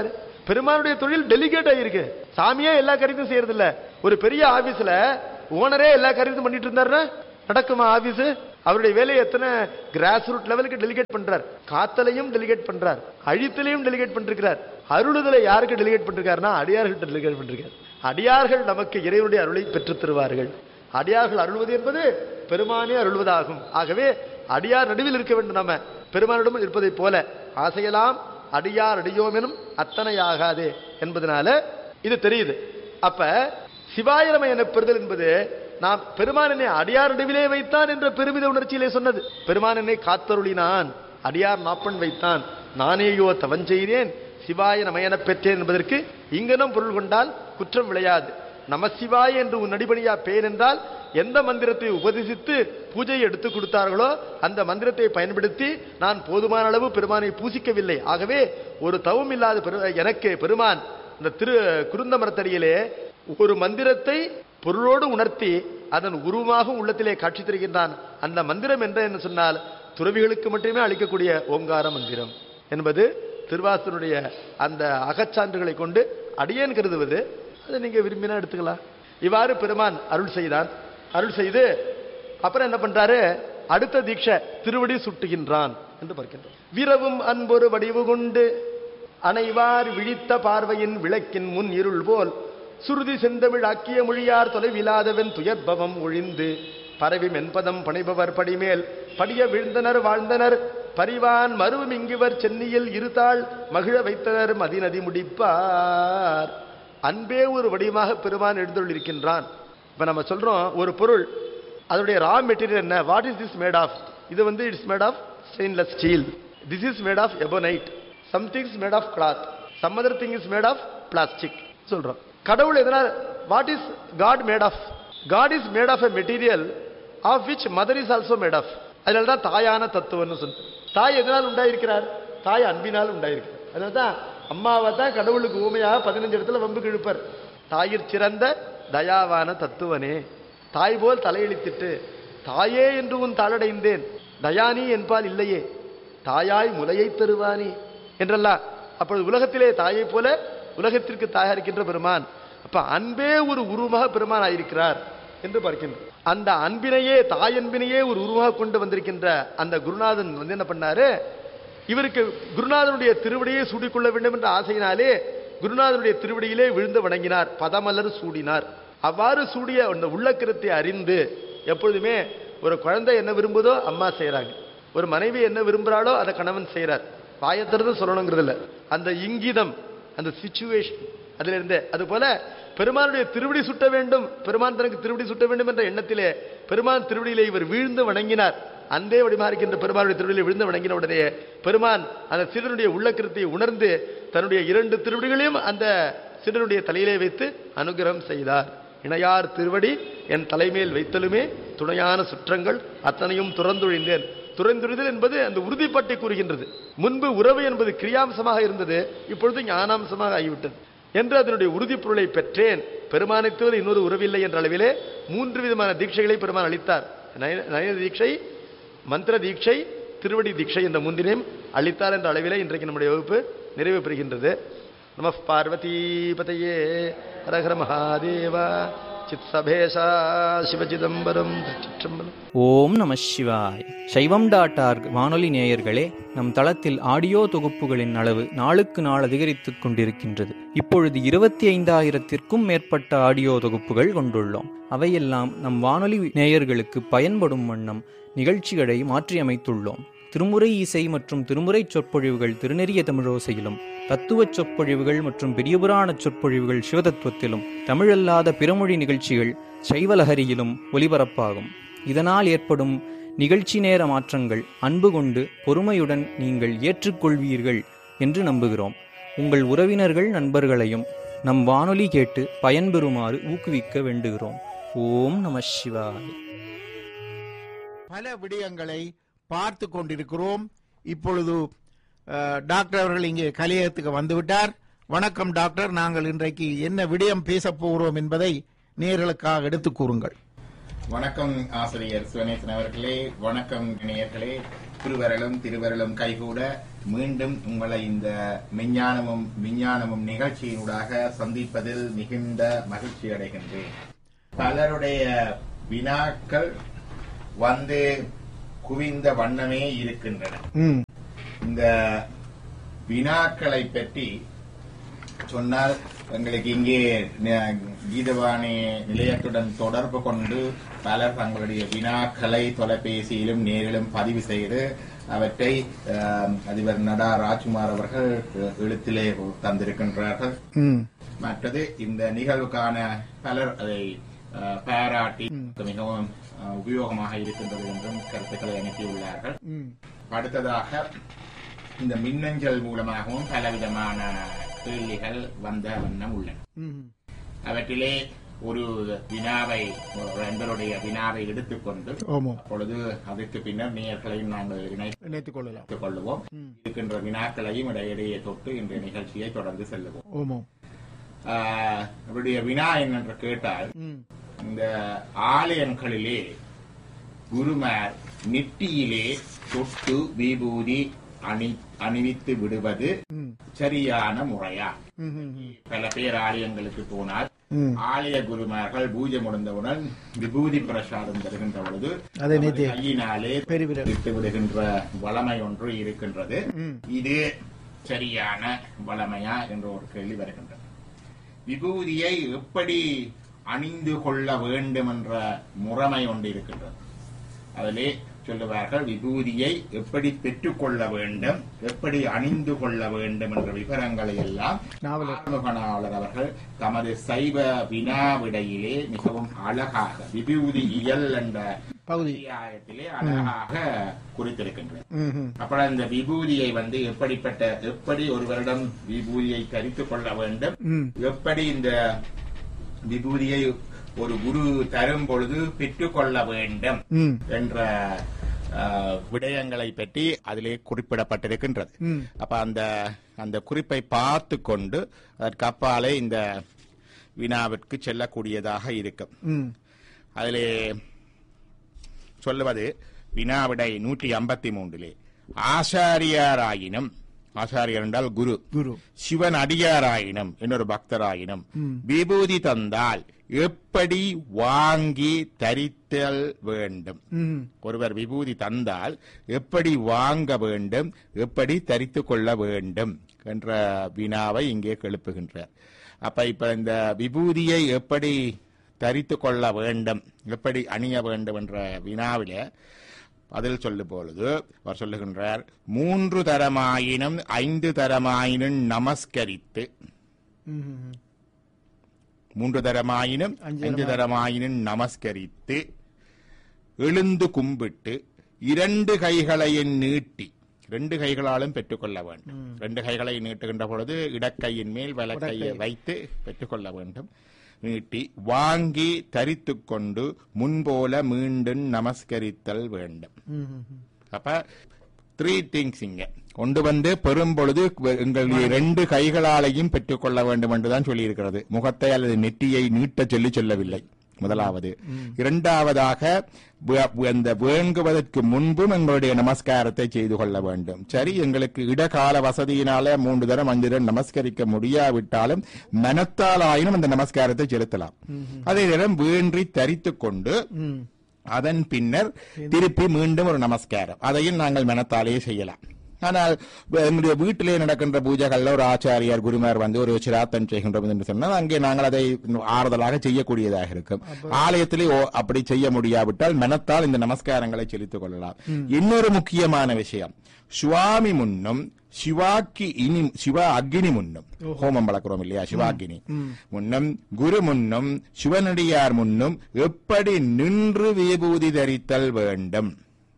பெருமானுடைய தொழில் டெலிகேட் ஆகிருக்கு சாமியே எல்லா காரியத்தையும் செய்யறது இல்ல ஒரு பெரிய ஆபீஸ்ல ஓனரே எல்லா காரியத்தையும் பண்ணிட்டு இருந்தாருன்னா நடக்குமா ஆபீஸ் அவருடைய வேலையை எத்தனை கிராஸ் ரூட் லெவலுக்கு டெலிகேட் பண்றார் காத்தலையும் டெலிகேட் பண்றார் அழித்தலையும் டெலிகேட் பண்ணிருக்கிறார் அருளுதலை யாருக்கு டெலிகேட் பண்ணிருக்காருன்னா அடியார்கிட்ட டெலிகேட் பண்ணிருக்கார் அடியார்கள் நமக்கு இறைவனுடைய அருளை பெற்றுத் தருவார்கள் அடியார்கள் அருள்வது என்பது பெருமானே அருள்வதாகும் ஆகவே அடியார் நடுவில் இருக்க வேண்டும் நம்ம பெருமானிடம் இருப்பதைப் போல ஆசையெல்லாம் அடியார் அடியோம் எனும் அத்தனையாகாதே என்பதனால இது தெரியுது அப்ப சிவாயிரமை என பெறுதல் என்பது நாம் பெருமானனை அடியார் நடுவிலே வைத்தான் என்ற பெருமித உணர்ச்சியிலே சொன்னது பெருமானனை காத்தருளினான் அடியார் நாப்பன் வைத்தான் நானேயோ தவஞ்செய்தேன் சிவாய நமயன பெற்றேன் என்பதற்கு இங்கனம் பொருள் கொண்டால் குற்றம் விளையாது நமசிவாய என்று உன் நடிபணியா பேர் என்றால் எந்த மந்திரத்தை உபதேசித்து பூஜையை எடுத்து கொடுத்தார்களோ அந்த மந்திரத்தை பயன்படுத்தி நான் போதுமான அளவு பெருமானை பூசிக்கவில்லை ஆகவே ஒரு தவம் இல்லாத பெரு எனக்கு பெருமான் இந்த திரு குருந்த மரத்தடியிலே ஒரு மந்திரத்தை பொருளோடு உணர்த்தி அதன் உருவமாக உள்ளத்திலே காட்சி தருகின்றான் அந்த மந்திரம் என்ற என்ன சொன்னால் துறவிகளுக்கு மட்டுமே அளிக்கக்கூடிய ஓங்கார மந்திரம் என்பது திருவாசனுடைய அந்த அகச்சான்றுகளை கொண்டு அடியேன் கருதுவது அதை நீங்க விரும்பினா எடுத்துக்கலாம் இவ்வாறு பெருமான் அருள் செய்தான் அருள் செய்து அப்புறம் என்ன பண்றாரு அடுத்த தீட்சை திருவடி சுட்டுகின்றான் என்று பார்க்கின்றோம் விரவும் அன்பொரு வடிவு கொண்டு அனைவார் விழித்த பார்வையின் விளக்கின் முன் இருள் போல் சுருதி செந்தமிழ் ஆக்கிய மொழியார் தொலைவிலாதவன் துயர்பவம் ஒழிந்து பரவி மென்பதம் பணிபவர் படிமேல் படிய வீழ்ந்தனர் வாழ்ந்தனர் பரிவான் மருவும் இங்குவர் சென்னியில் இருதாள் மகிழ வைத்தனர் மதிநதி முடிப்பார் அன்பே ஒரு வடிவமாக பெருமான் எழுந்துள்ளிருக்கின்றான் இப்ப நம்ம சொல்றோம் ஒரு பொருள் அதனுடைய ரா மெட்டீரியல் என்ன what is this made of இது வந்து it's made of stainless steel this is made of ebonite something is made of cloth some other thing is made of plastic சொல்றோம் கடவுள் எதனால் what is god made of god is made of a material of which mother is also made of அதனால தான் தாயான தத்துவம்னு சொன்ன தாய் எதனால் உண்டாயிருக்கிறார் தாய் அன்பினால் உண்டாயிருக்கிறார் அதனால தான் அம்மாவை தான் கடவுளுக்கு ஊமையாக பதினஞ்சு இடத்துல வம்புக்கு இழுப்பார் தாயிற் சிறந்த தயாவான தத்துவனே தாய் போல் தலையெழுத்திட்டு தாயே என்று உன் தாளடைந்தேன் தயானி என்பால் இல்லையே தாயாய் முலையை தருவானி என்றெல்லாம் அப்பொழுது உலகத்திலே தாயை போல உலகத்திற்கு தாயா இருக்கின்ற பெருமான் அப்ப அன்பே ஒரு உருவமாக பெருமான் ஆயிருக்கிறார் என்று பார்க்கின்றோம் அந்த அன்பினையே தாய் அன்பினையே ஒரு உருவாக கொண்டு வந்திருக்கின்ற அந்த குருநாதன் வந்து என்ன பண்ணாரு இவருக்கு குருநாதனுடைய திருவடியை சூடிக்கொள்ள வேண்டும் என்ற ஆசையினாலே குருநாதனுடைய திருவடியிலே விழுந்து வணங்கினார் பதமலர் சூடினார் அவ்வாறு சூடிய அந்த உள்ளக்கருத்தை அறிந்து எப்பொழுதுமே ஒரு குழந்தை என்ன விரும்புதோ அம்மா செய்றாங்க ஒரு மனைவி என்ன விரும்புகிறாளோ அதை கணவன் செய்கிறார் வாயத்திறது சொல்லணுங்கிறது இல்ல அந்த இங்கிதம் அந்த சிச்சுவேஷன் அதுல இருந்தே அது போல பெருமானுடைய திருவடி சுட்ட வேண்டும் பெருமான் தனக்கு திருவடி சுட்ட வேண்டும் என்ற எண்ணத்திலே பெருமான் திருவடியிலே இவர் வீழ்ந்து வணங்கினார் அன்பே வடிமா இருக்கின்ற பெருமானுடைய திருவடியிலே விழுந்து வணங்கின உடனே பெருமான் அந்த சிறுவனுடைய உள்ளக்கருத்தை உணர்ந்து தன்னுடைய இரண்டு திருவடிகளையும் அந்த சிறுவனுடைய தலையிலே வைத்து அனுகிரகம் செய்தார் இணையார் திருவடி என் தலைமேல் வைத்தலுமே துணையான சுற்றங்கள் அத்தனையும் துறந்துழிந்தேன் துறந்துழிதல் என்பது அந்த உறுதிப்பாட்டை கூறுகின்றது முன்பு உறவு என்பது கிரியாம்சமாக இருந்தது இப்பொழுது ஞானாம்சமாக ஆகிவிட்டது என்று அதனுடைய உறுதிப் பொருளை பெற்றேன் பெருமானை தவிர இன்னொரு உறவில்லை என்ற அளவிலே மூன்று விதமான தீட்சைகளை பெருமான் அளித்தார் நயன நயன தீட்சை மந்திர தீட்சை திருவடி தீட்சை என்ற முந்தினையும் அளித்தார் என்ற அளவிலே இன்றைக்கு நம்முடைய வகுப்பு நிறைவு பெறுகின்றது நம பார்வதீபதையே ஹரஹர மகாதேவா சித் சபேஷா சிவசிதம்பரம் திருச்சிற்றம்பலம் ஓம் நம சிவாய் சைவம் டாட் ஆர்க் வானொலி நேயர்களே நம் தளத்தில் ஆடியோ தொகுப்புகளின் அளவு நாளுக்கு நாள் அதிகரித்துக் கொண்டிருக்கின்றது இப்பொழுது இருபத்தி ஐந்தாயிரத்திற்கும் மேற்பட்ட ஆடியோ தொகுப்புகள் கொண்டுள்ளோம் அவையெல்லாம் நம் வானொலி நேயர்களுக்கு பயன்படும் வண்ணம் நிகழ்ச்சிகளை மாற்றியமைத்துள்ளோம் திருமுறை இசை மற்றும் திருமுறை சொற்பொழிவுகள் திருநெறிய தமிழோசையிலும் தத்துவச் சொற்பொழிவுகள் மற்றும் பெரியபுராண சொற்பொழிவுகள் சிவதத்துவத்திலும் தமிழல்லாத பிறமொழி நிகழ்ச்சிகள் சைவலஹரியிலும் ஒலிபரப்பாகும் இதனால் ஏற்படும் நிகழ்ச்சி நேர மாற்றங்கள் அன்பு கொண்டு பொறுமையுடன் நீங்கள் ஏற்றுக்கொள்வீர்கள் என்று நம்புகிறோம் உங்கள் உறவினர்கள் நண்பர்களையும் நம் வானொலி கேட்டு பயன்பெறுமாறு ஊக்குவிக்க வேண்டுகிறோம் ஓம் நம சிவாய் பல விடயங்களை பார்த்து கொண்டிருக்கிறோம் இப்பொழுது அஹ், டாக்டர் அவர்கள் இங்கே கலையகத்துக்கு வந்துவிட்டார் வணக்கம் டாக்டர் நாங்கள் இன்றைக்கு என்ன விடயம் பேசப் போகிறோம் என்பதை நேர்களுக்காக எடுத்துக் கூறுங்கள் வணக்கம் ஆசிரியர் சிவனேசன் அவர்களே வணக்கம் இணையர்களே திருவரலும் திருவரலும் கைகூட மீண்டும் உங்களை இந்த மெஞ்ஞானமும் விஞ்ஞானமும் நிகழ்ச்சியினூடாக சந்திப்பதில் மிகுந்த மகிழ்ச்சி அடைகின்றேன் பலருடைய வினாக்கள் வந்து குவிந்த வண்ணமே இருக்கின்றன ம் இந்த வினாக்களை பற்றி சொன்னால் எங்களுக்கு இங்கே ந- கீதவாணி நிலையத்துடன் தொடர்பு கொண்டு பலர் தங்களுடைய வினாக்களை தொலைபேசியிலும் நேரிலும் பதிவு செய்து அவற்றை ஆம், அதிபர் நடா ராஜ்குமார் அவர்கள் எழுத்திலே தந்திருக்கின்றார்கள் ம் மற்றது இந்த நிகழ்வுக்கான பலர் அதை ஆ, பாராட்டி மிகவும் ஆ, உபயோகமாக இருக்கின்றது என்றும் கருத்துக்களை அனுப்பியுள்ளார்கள் ம் அடுத்ததாக இந்த மின்னஞ்சல் மூலமாகவும் பலவிதமான கேள்விகள் வந்த வண்ணம் உள்ளன ம் அவற்றிலே ஒரு வினாவை ஒரு நண்பருடைய வினாவை எடுத்துக்கொண்டு ஆமாம் அப்பொழுது அதற்கு பின்னர் நேயர்களையும் நாங்கள் இணைத்துக் இணைத்துக் கொள்ளலாம் கொள்வோம் இருக்கின்ற வினாக்களையும் இடையிடையே தொட்டு இன்றைய நிகழ்ச்சியை தொடர்ந்து செல்லுவோம் ஆமாம் ஆஹ், அவருடைய வினா என்னென்று கேட்டால் ம் இந்த ஆலயங்களிலே குருமார் நெற்றியிலே தொட்டு விபூதி அணி அணிவித்து விடுவது ம் சரியான முறையா ம் ம் ம் பல பேர் ஆலயங்களுக்கு போனால் ம் ஆலய குருமார்கள் பூஜை முடிந்தவுடன் விபூதி பிரசாதம் தருகின்ற பொழுது அதை நமது நித்திய- கையினாலே பெருவிரல். விட்டு விடுகின்ற வளமை ஒன்று இருக்கின்றது ம். இது சரியான வளமையா என்ற ஒரு கேள்வி வருகின்றது விபூதியை எப்படி அணிந்து கொள்ள வேண்டும் என்ற முறைமை ஒன்று இருக்கின்றது அதிலே சொல்லுவார்கள் விபூதியை எப்படி பெற்றுக்கொள்ள வேண்டும் எப்படி அணிந்து கொள்ள வேண்டும் என்ற விவரங்களை எல்லாம் நாவலர். ஆறுமுகனாவலர் அவர்கள் தமது சைவ வினாவிடையிலே மிகவும் அழகாக விபூதி இயல் என்ற பகுதி அத்தியாயத்திலே அழகாக குறித்திருக்கின்றனர் ம் ம் அப்புறம் இந்த விபூதியை வந்து எப்படிப்பட்ட எப்படி ஒருவரிடம் விபூதியை தரித்துக் கொள்ள வேண்டும் ம் எப்படி இந்த விபூதியை ஒரு குரு தரும் பொழுது பெற்றுக்கொள்ள வேண்டும் ம் என்ற அஹ், விடயங்களை பற்றி அதிலே குறிப்பிடப்பட்டிருக்கின்றது ம். அப்ப அந்த அந்த குறிப்பை பார்த்து கொண்டு அதற்கு அப்பாலே இந்த வினாவிற்கு செல்லக்கூடியதாக இருக்கும் ம் அதிலே சொல்லுவது வினாவிடை நூற்றி ஐம்பத்தி மூன்றிலே ஆசாரியாராயினும் ஆசாரியர் என்றால் குரு குரு சிவன் அடியாராயினும் இன்னொரு பக்தராயினும் விபூதி தந்தால் எப்படி வாங்கி தரித்தல் வேண்டும் ம் ஒருவர் விபூதி தந்தால் எப்படி வாங்க வேண்டும் எப்படி தரித்துக் கொள்ள வேண்டும் என்ற வினாவை இங்கே எழுப்புகின்றார் அப்ப இப்ப இந்த விபூதியை எப்படி தரித்துக் கொள்ள வேண்டும் எப்படி அணிய வேண்டும் என்ற வினாவில பதில் சொல்லும் பொழுது அவர் சொல்லுகின்றார் மூன்று தரமாயினும் ஐந்து தரமாயினும் நமஸ்கரித்து ம் ம் மூன்று தரமாயினும் அஞ்சு ஐந்து தரமாயினும் நமஸ்கரித்து எழுந்து கும்பிட்டு இரண்டு கைகளையும் நீட்டி ரெண்டு கைகளாலும் பெற்றுக்கொள்ள வேண்டும் ரெண்டு கைகளை நீட்டுகின்ற பொழுது இடக்கையின் மேல் வலக்கையை வைத்து பெற்றுக்கொள்ள வேண்டும் நீட்டி வாங்கி தரித்துக் கொண்டு முன்போல மீண்டும் நமஸ்கரித்தல் வேண்டும் ம் ம் அப்ப த்ரீ திங்ஸ் இங்க கொண்டு வந்து பெறும் பொழுது எங்களுடைய ரெண்டு கைகளாலையும் பெற்றுக்கொள்ள வேண்டும் என்றுதான் சொல்லி இருக்கிறது முகத்தை அல்லது நெற்றியை நீட்ட சொல்லி சொல்லவில்லை முதலாவது இரண்டாவதாக வே- அந்த வேண்டுவதற்கு முன்பும் எங்களுடைய நமஸ்காரத்தை செய்து கொள்ள வேண்டும் சரி எங்களுக்கு இடகால வசதியினால மூன்று தரம் அஞ்சு தரம் நமஸ்கரிக்க முடியாவிட்டாலும் மனத்தாலாயினும் அந்த நமஸ்காரத்தை செலுத்தலாம் அதே நேரம் வேண்டி தரித்துக் கொண்டு ம் அதன் பின்னர் திருப்பி மீண்டும் ஒரு நமஸ்காரம் அதையும் நாங்கள் மனத்தாலேயே செய்யலாம் ஆனால் வ- எங்களுடைய வீட்டிலே நடக்கின்ற பூஜைகள்ல ஒரு ஆச்சாரியார் குருமார் வந்து ஒரு சிராத்தன் செய்கின்றோம் என்று சொன்னால் அங்கே நாங்கள் அதை ஆறுதலாக செய்யக்கூடியதாக இருக்கும் ஆலயத்திலே ஓ- அப்படி செய்ய முடியாவிட்டால் மனத்தால் இந்த நமஸ்காரங்களை செலுத்திக் கொள்ளலாம் இன்னொரு முக்கியமான விஷயம் சுவாமி முன்னும் சிவாக்கி இனி சிவா அக்னி முன்னும் ஹோமம் வளர்க்கிறோம் இல்லையா சிவாக்கினி முன்னும் குரு முன்னும் சிவனடியார் முன்னும் எப்படி நின்று விபூதி தரித்தல் வேண்டும்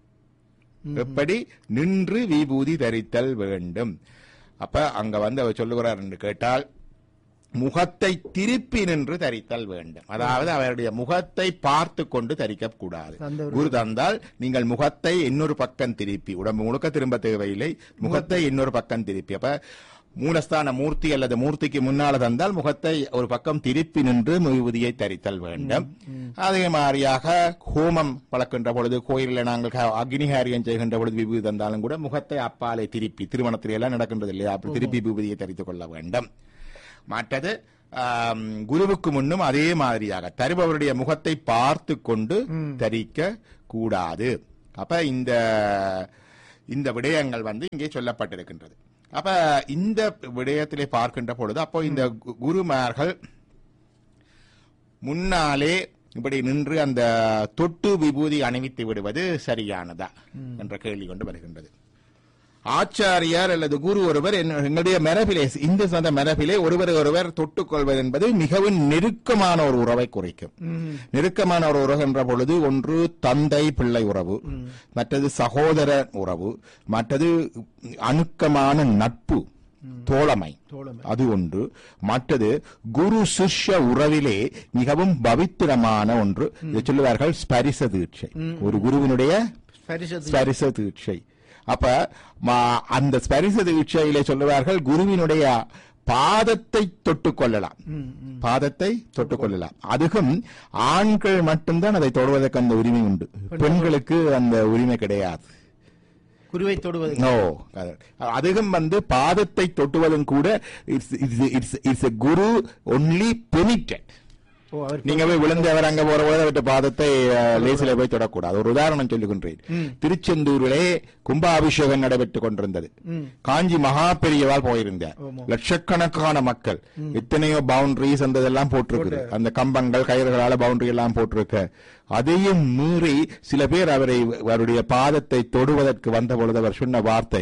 எப்படி நின்று விபூதி தரித்தல் வேண்டும் அப்ப அங்க வந்து அவர் சொல்லுகிறார் என்று கேட்டால் முகத்தை திருப்பி நின்று தரித்தல் வேண்டும் அதாவது அவருடைய முகத்தை பார்த்து கொண்டு தரிக்க கூடாது தந்தவர் குரு தந்தால் நீங்கள் முகத்தை இன்னொரு பக்கம் திருப்பி உடம்பு முழுக்க திரும்ப தேவையில்லை முகத்தை இன்னொரு பக்கம் திருப்பி அப்ப மூலஸ்தான மூர்த்தி அல்லது மூர்த்திக்கு முன்னால தந்தால் முகத்தை ஒரு பக்கம் திருப்பி நின்று விபூதியை தரித்தல் வேண்டும் அதே மாதிரியாக ஹோமம் பழக்கின்ற பொழுது கோயிலில் நாங்கள் க- அக்னிகாரியம் செய்கின்ற பொழுது விபூதி தந்தாலும் கூட முகத்தை அப்பாலை திருப்பி திருமணத்திலே எல்லாம் நடக்கின்றது இல்லையா அப்படி திருப்பி விபூதியை தரித்துக் கொள்ள வேண்டும் மற்றது ஆம், குருவுக்கு முன்னும் அதே மாதிரியாக தருபவருடைய முகத்தை பார்த்து கொண்டு தரிக்க கூடாது அப்ப இந்த இந்த விடயங்கள் வந்து இங்கே சொல்லப்பட்டிருக்கின்றது அப்ப இந்த விடயத்திலே பார்க்கின்ற பொழுது அப்போ இந்த கு- குருமார்கள் முன்னாலே இப்படி நின்று அந்த தொட்டு விபூதி அணிவித்து விடுவது சரியானதா என்ற கேள்வி கொண்டு வருகின்றது ஆச்சாரியார் அல்லது குரு ஒருவர் என்ன- எங்களுடைய மரபிலே இந்து சந்த மரபிலே ஒருவரை ஒருவர் தொட்டுக்கொள்வது என்பது மிகவும் நெருக்கமான ஒரு உறவை குறிக்கும் நெருக்கமான ஒரு உறவு என்ற பொழுது ஒன்று தந்தை பிள்ளை உறவு மற்றது சகோதர உறவு மற்றது அணுக்கமான நட்பு தோழமை தோழமை. அது ஒன்று மற்றது குரு சிஷ்ய உறவிலே மிகவும் பவித்திரமான ஒன்று இதை சொல்லுவார்கள் ஸ்பரிச தீட்சை ஒரு குருவினுடைய ஸ்பரிசத்து ஸ்பரிச தீட்சை அப்ப மா- அந்த ஸ்பரிச தீட்சையிலே சொல்லுவார்கள் குருவினுடைய பாதத்தை தொட்டுக் கொள்ளலாம் பாதத்தை தொட்டுக் கொள்ளலாம் அதுக்கும் ஆண்கள் மட்டும்தான் அதை தொடுவதற்கு அந்த உரிமை உண்டு பெண்களுக்கு அந்த உரிமை கிடையாது குருவை தொடுவது நோ அதுவும் வந்து பாதத்தை தொட்டுவதும் கூட it's it's it's guru only permitted ஓ அவர் நீங்க போய் விழுந்து அவர் அங்க போற பொழுது அவற்றை பாதத்தை அஹ், லேசில போய் தொடக்கூடாது ஒரு உதாரணம் சொல்லுகின்றேன் திருச்செந்தூரிலே கும்பாபிஷேகம் நடைபெற்றுக் கொண்டிருந்தது காஞ்சி மகா பெரியவாள் போயிருந்தார் ஆமா. லட்சக்கணக்கான மக்கள் எத்தனையோ பவுண்டரிஸ் அந்த இதெல்லாம் போட்டிருக்கு அந்த கம்பங்கள் கயிறுகளால பவுண்டரி எல்லாம் போட்டிருக்க அதையும் மீறி சில பேர் அவரை அவருடைய பாதத்தை தொடுவதற்கு வந்த பொழுது அவர் சொன்ன வார்த்தை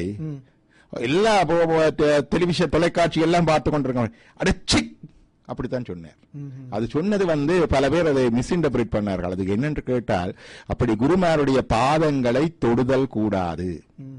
எல்லா போ- போ- டெ- டெலிவிஷன் தொலைக்காட்சி எல்லாம் பார்த்து கொண்டிருக்காங்க அடச்சி அப்படித்தான் சொன்னார் அது சொன்னது வந்து பல பேர் அதை மிஸ்இன்டர்பிரேட் பண்ணார்கள் அதுக்கு என்னென்று கேட்டால் அப்படி குருமாருடைய பாதங்களை தொடுதல் கூடாது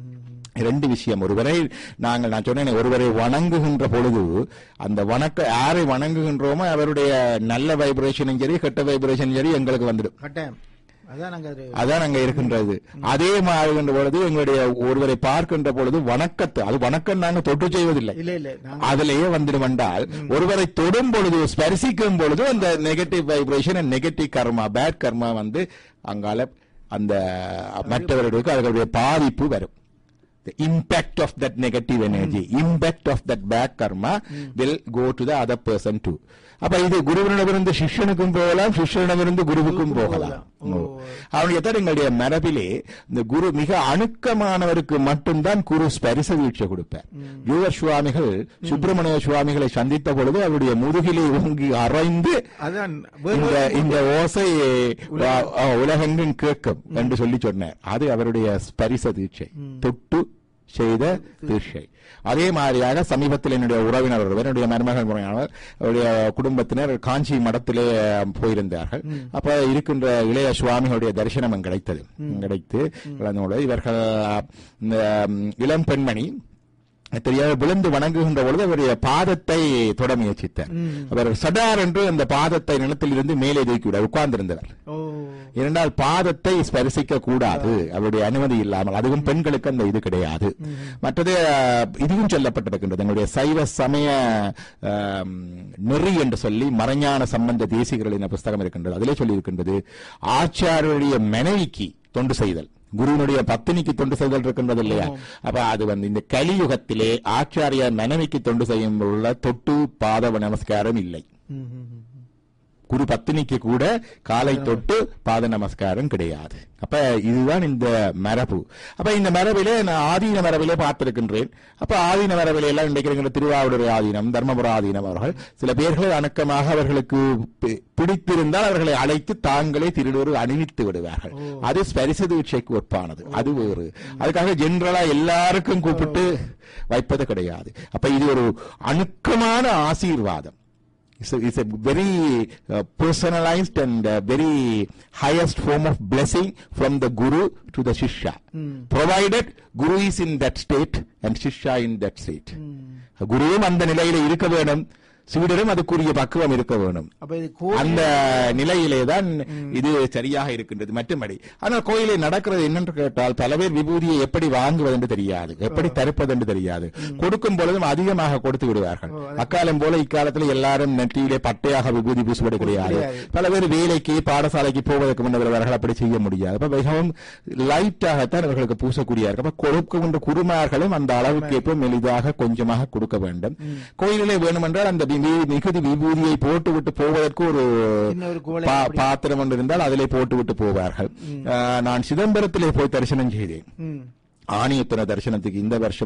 ரெண்டு விஷயம் ஒருவரை நாங்கள் நான் சொன்னேன் ஒருவரை வணங்குகின்ற பொழுது அந்த வணக்க யாரை வணங்குகின்றோமோ அவருடைய நல்ல வைப்ரேஷனும் சரி கெட்ட வைப்ரேஷனும் சரி எங்களுக்கு வந்துடும் கட்டாயம் அதான் நாங்க அது அதான் அங்க இருக்கின்றது அதே மாறுகின்ற பொழுது எங்களுடைய ஒருவரை பார்க்கின்ற பொழுது வணக்கத்தை அது வணக்கம் நாங்க தொட்டு செய்வதில்லை இல்ல இல்ல நாங்க அதிலேயே வந்துடும் என்றால் ஒருவரை தொடும் பொழுது ஸ்பரிசிக்கும் பொழுது அந்த negative vibration negative karma bad karma வந்து அங்கால அந்த மற்றவர்களுக்கு அவர்களுடைய பாதிப்பு வரும் the impact of that negative energy, impact of that bad karma will go to the other person too. அப்ப இது குருவினிடமிருந்து சிஷ்யனுக்கும் போகலாம் சிஷ்யனிடமிருந்து குருவுக்கும் போகலாம் ஓ. அவனுடைய தான் எங்களுடைய மரபிலே இந்த குரு மிக அணுக்கமானவருக்கு மட்டும்தான் குரு ஸ்பரிச வீழ்ச்சி கொடுப்பார் யூவர் சுவாமிகள் சுப்பிரமணிய சுவாமிகளை சந்தித்த பொழுது அவருடைய முதுகிலே ஓங்கி அரைந்து அதான் இந்த இந்த ஓசை அ, அ, உலகெங்கும் கேட்கும் என்று சொல்லி சொன்னார் அது அவருடைய ஸ்பரிச தீட்சை தொட்டு செய்த தீட்சை அதே மாதிரியாக சமீபத்தில் என்னுடைய உறவினர் ஒருவர் என்னுடைய மருமகன் உறவினர் அவருடைய குடும்பத்தினர் காஞ்சி மடத்திலே போயிருந்தார்கள் அப்ப இருக்கின்ற இளைய சுவாமிகளுடைய தரிசனம் கிடைத்தது கிடைத்து இழந்தபொழுது இவர்கள் இந்த இளம் பெண்மணி தெரியாத விழுந்து வணங்குகின்ற பொழுது அவருடைய பாதத்தை தொட முயற்சித்தார் அவர் சடார் என்று அந்த பாதத்தை நிலத்தில் இருந்து மேலே தூக்கிவிட உட்கார்ந்திருந்தவர் ஓ இரண்டால் பாதத்தை ஸ்பரிசிக்க கூடாது அவருடைய அனுமதி இல்லாமல் அதுவும் பெண்களுக்கு அந்த இது கிடையாது மற்றது அஹ், இதுவும் சொல்லப்பட்டிருக்கின்றது எங்களுடைய சைவ சமய அஹ், நெறி என்று சொல்லி மறைஞான சம்பந்த தேசிகர்களின் புஸ்தகம் இருக்கின்றது அதிலே சொல்லி இருக்கின்றது ஆச்சாரியருடைய மனைவிக்கு தொண்டு செய்தல் குருவினுடைய பத்தினிக்கு தொண்டு செய்தல் இருக்கின்றது இல்லையா அப்ப அது வந்து இந்த கலியுகத்திலே ஆச்சாரிய மனைவிக்கு தொண்டு செய்யும் உள்ள தொட்டு பாத நமஸ்காரம் இல்லை ம், ம், ம். குரு பத்தினிக்கு கூட காலை தொட்டு பாத நமஸ்காரம் கிடையாது அப்ப இதுதான் இந்த மரபு அப்ப இந்த மரபிலே நான் ஆதீன மரபிலே பார்த்திருக்கின்றேன் அப்ப ஆதீன மரபிலே எல்லாம் இன்றைக்கு இருக்கிற திருவாவூர் ஆதீனம் தர்மபுர ஆதீனம் அவர்கள் சில பேர்கள் அணக்கமாக அவர்களுக்கு பி- பிடித்திருந்தால் அவர்களை அழைத்து தாங்களே திருடூர் அணிவித்து விடுவார்கள் அது ஸ்பரிச தீட்சைக்கு ஒப்பானது அது வேறு அதுக்காக ஜெனரலா எல்லாருக்கும் கூப்பிட்டு வைப்பது கிடையாது அப்ப இது ஒரு அணுக்கமான ஆசீர்வாதம் It's a, it's a very uh, personalized and uh, very highest form of blessing from the guru to the shishya. Provided guru is in that state and shishya in that state. குருவும் அந்த நிலையில இருக்க வேண்டும் சீடரும் அதுக்குரிய பக்குவம் இருக்க வேணும் அப்ப இது கோயில் அந்த நிலையிலே தான் இது சரியாக இருக்கின்றது மற்றபடி ஆனால் கோயிலில் நடக்கிறது என்னென்று கேட்டால் பல பேர் விபூதியை எப்படி வாங்குவது என்று தெரியாது எப்படி தருப்பது என்று தெரியாது கொடுக்கும் பொழுதும் அதிகமாக கொடுத்து விடுவார்கள் அக்காலம் போல இக்காலத்தில் எல்லாரும் நெற்றியிலே பட்டையாக விபூதி பூசுவது கிடையாது கிடையாது. பல பேர் வேலைக்கு பாடசாலைக்கு போவதற்கு முன்னவர்கள் அப்படி செய்ய முடியாது அப்ப மிகவும் லைட்டாகத்தான் அவர்களுக்கு பூசக்கூடியார்கள் அப்ப கொடுக்கின்ற குருமார்களும் அந்த அளவுக்கு எப்போ மெலிதாக கொஞ்சமாக கொடுக்க வேண்டும் கோயிலிலே வேணுமென்றால் அந்த வி- மிகுதி விபூதியை போட்டுவிட்டு போவதற்கு ஒரு சின்ன ஒரு குவளை பா- அப்படி. பாத்திரம் ஒன்று இருந்தால் அதிலே போட்டுவிட்டு போவார்கள் ஆஹ், நான் சிதம்பரத்திலே போய் தரிசனம் செய்தேன் ம். ஆணியத்தன தரிசனத்துக்கு இந்த வருஷம்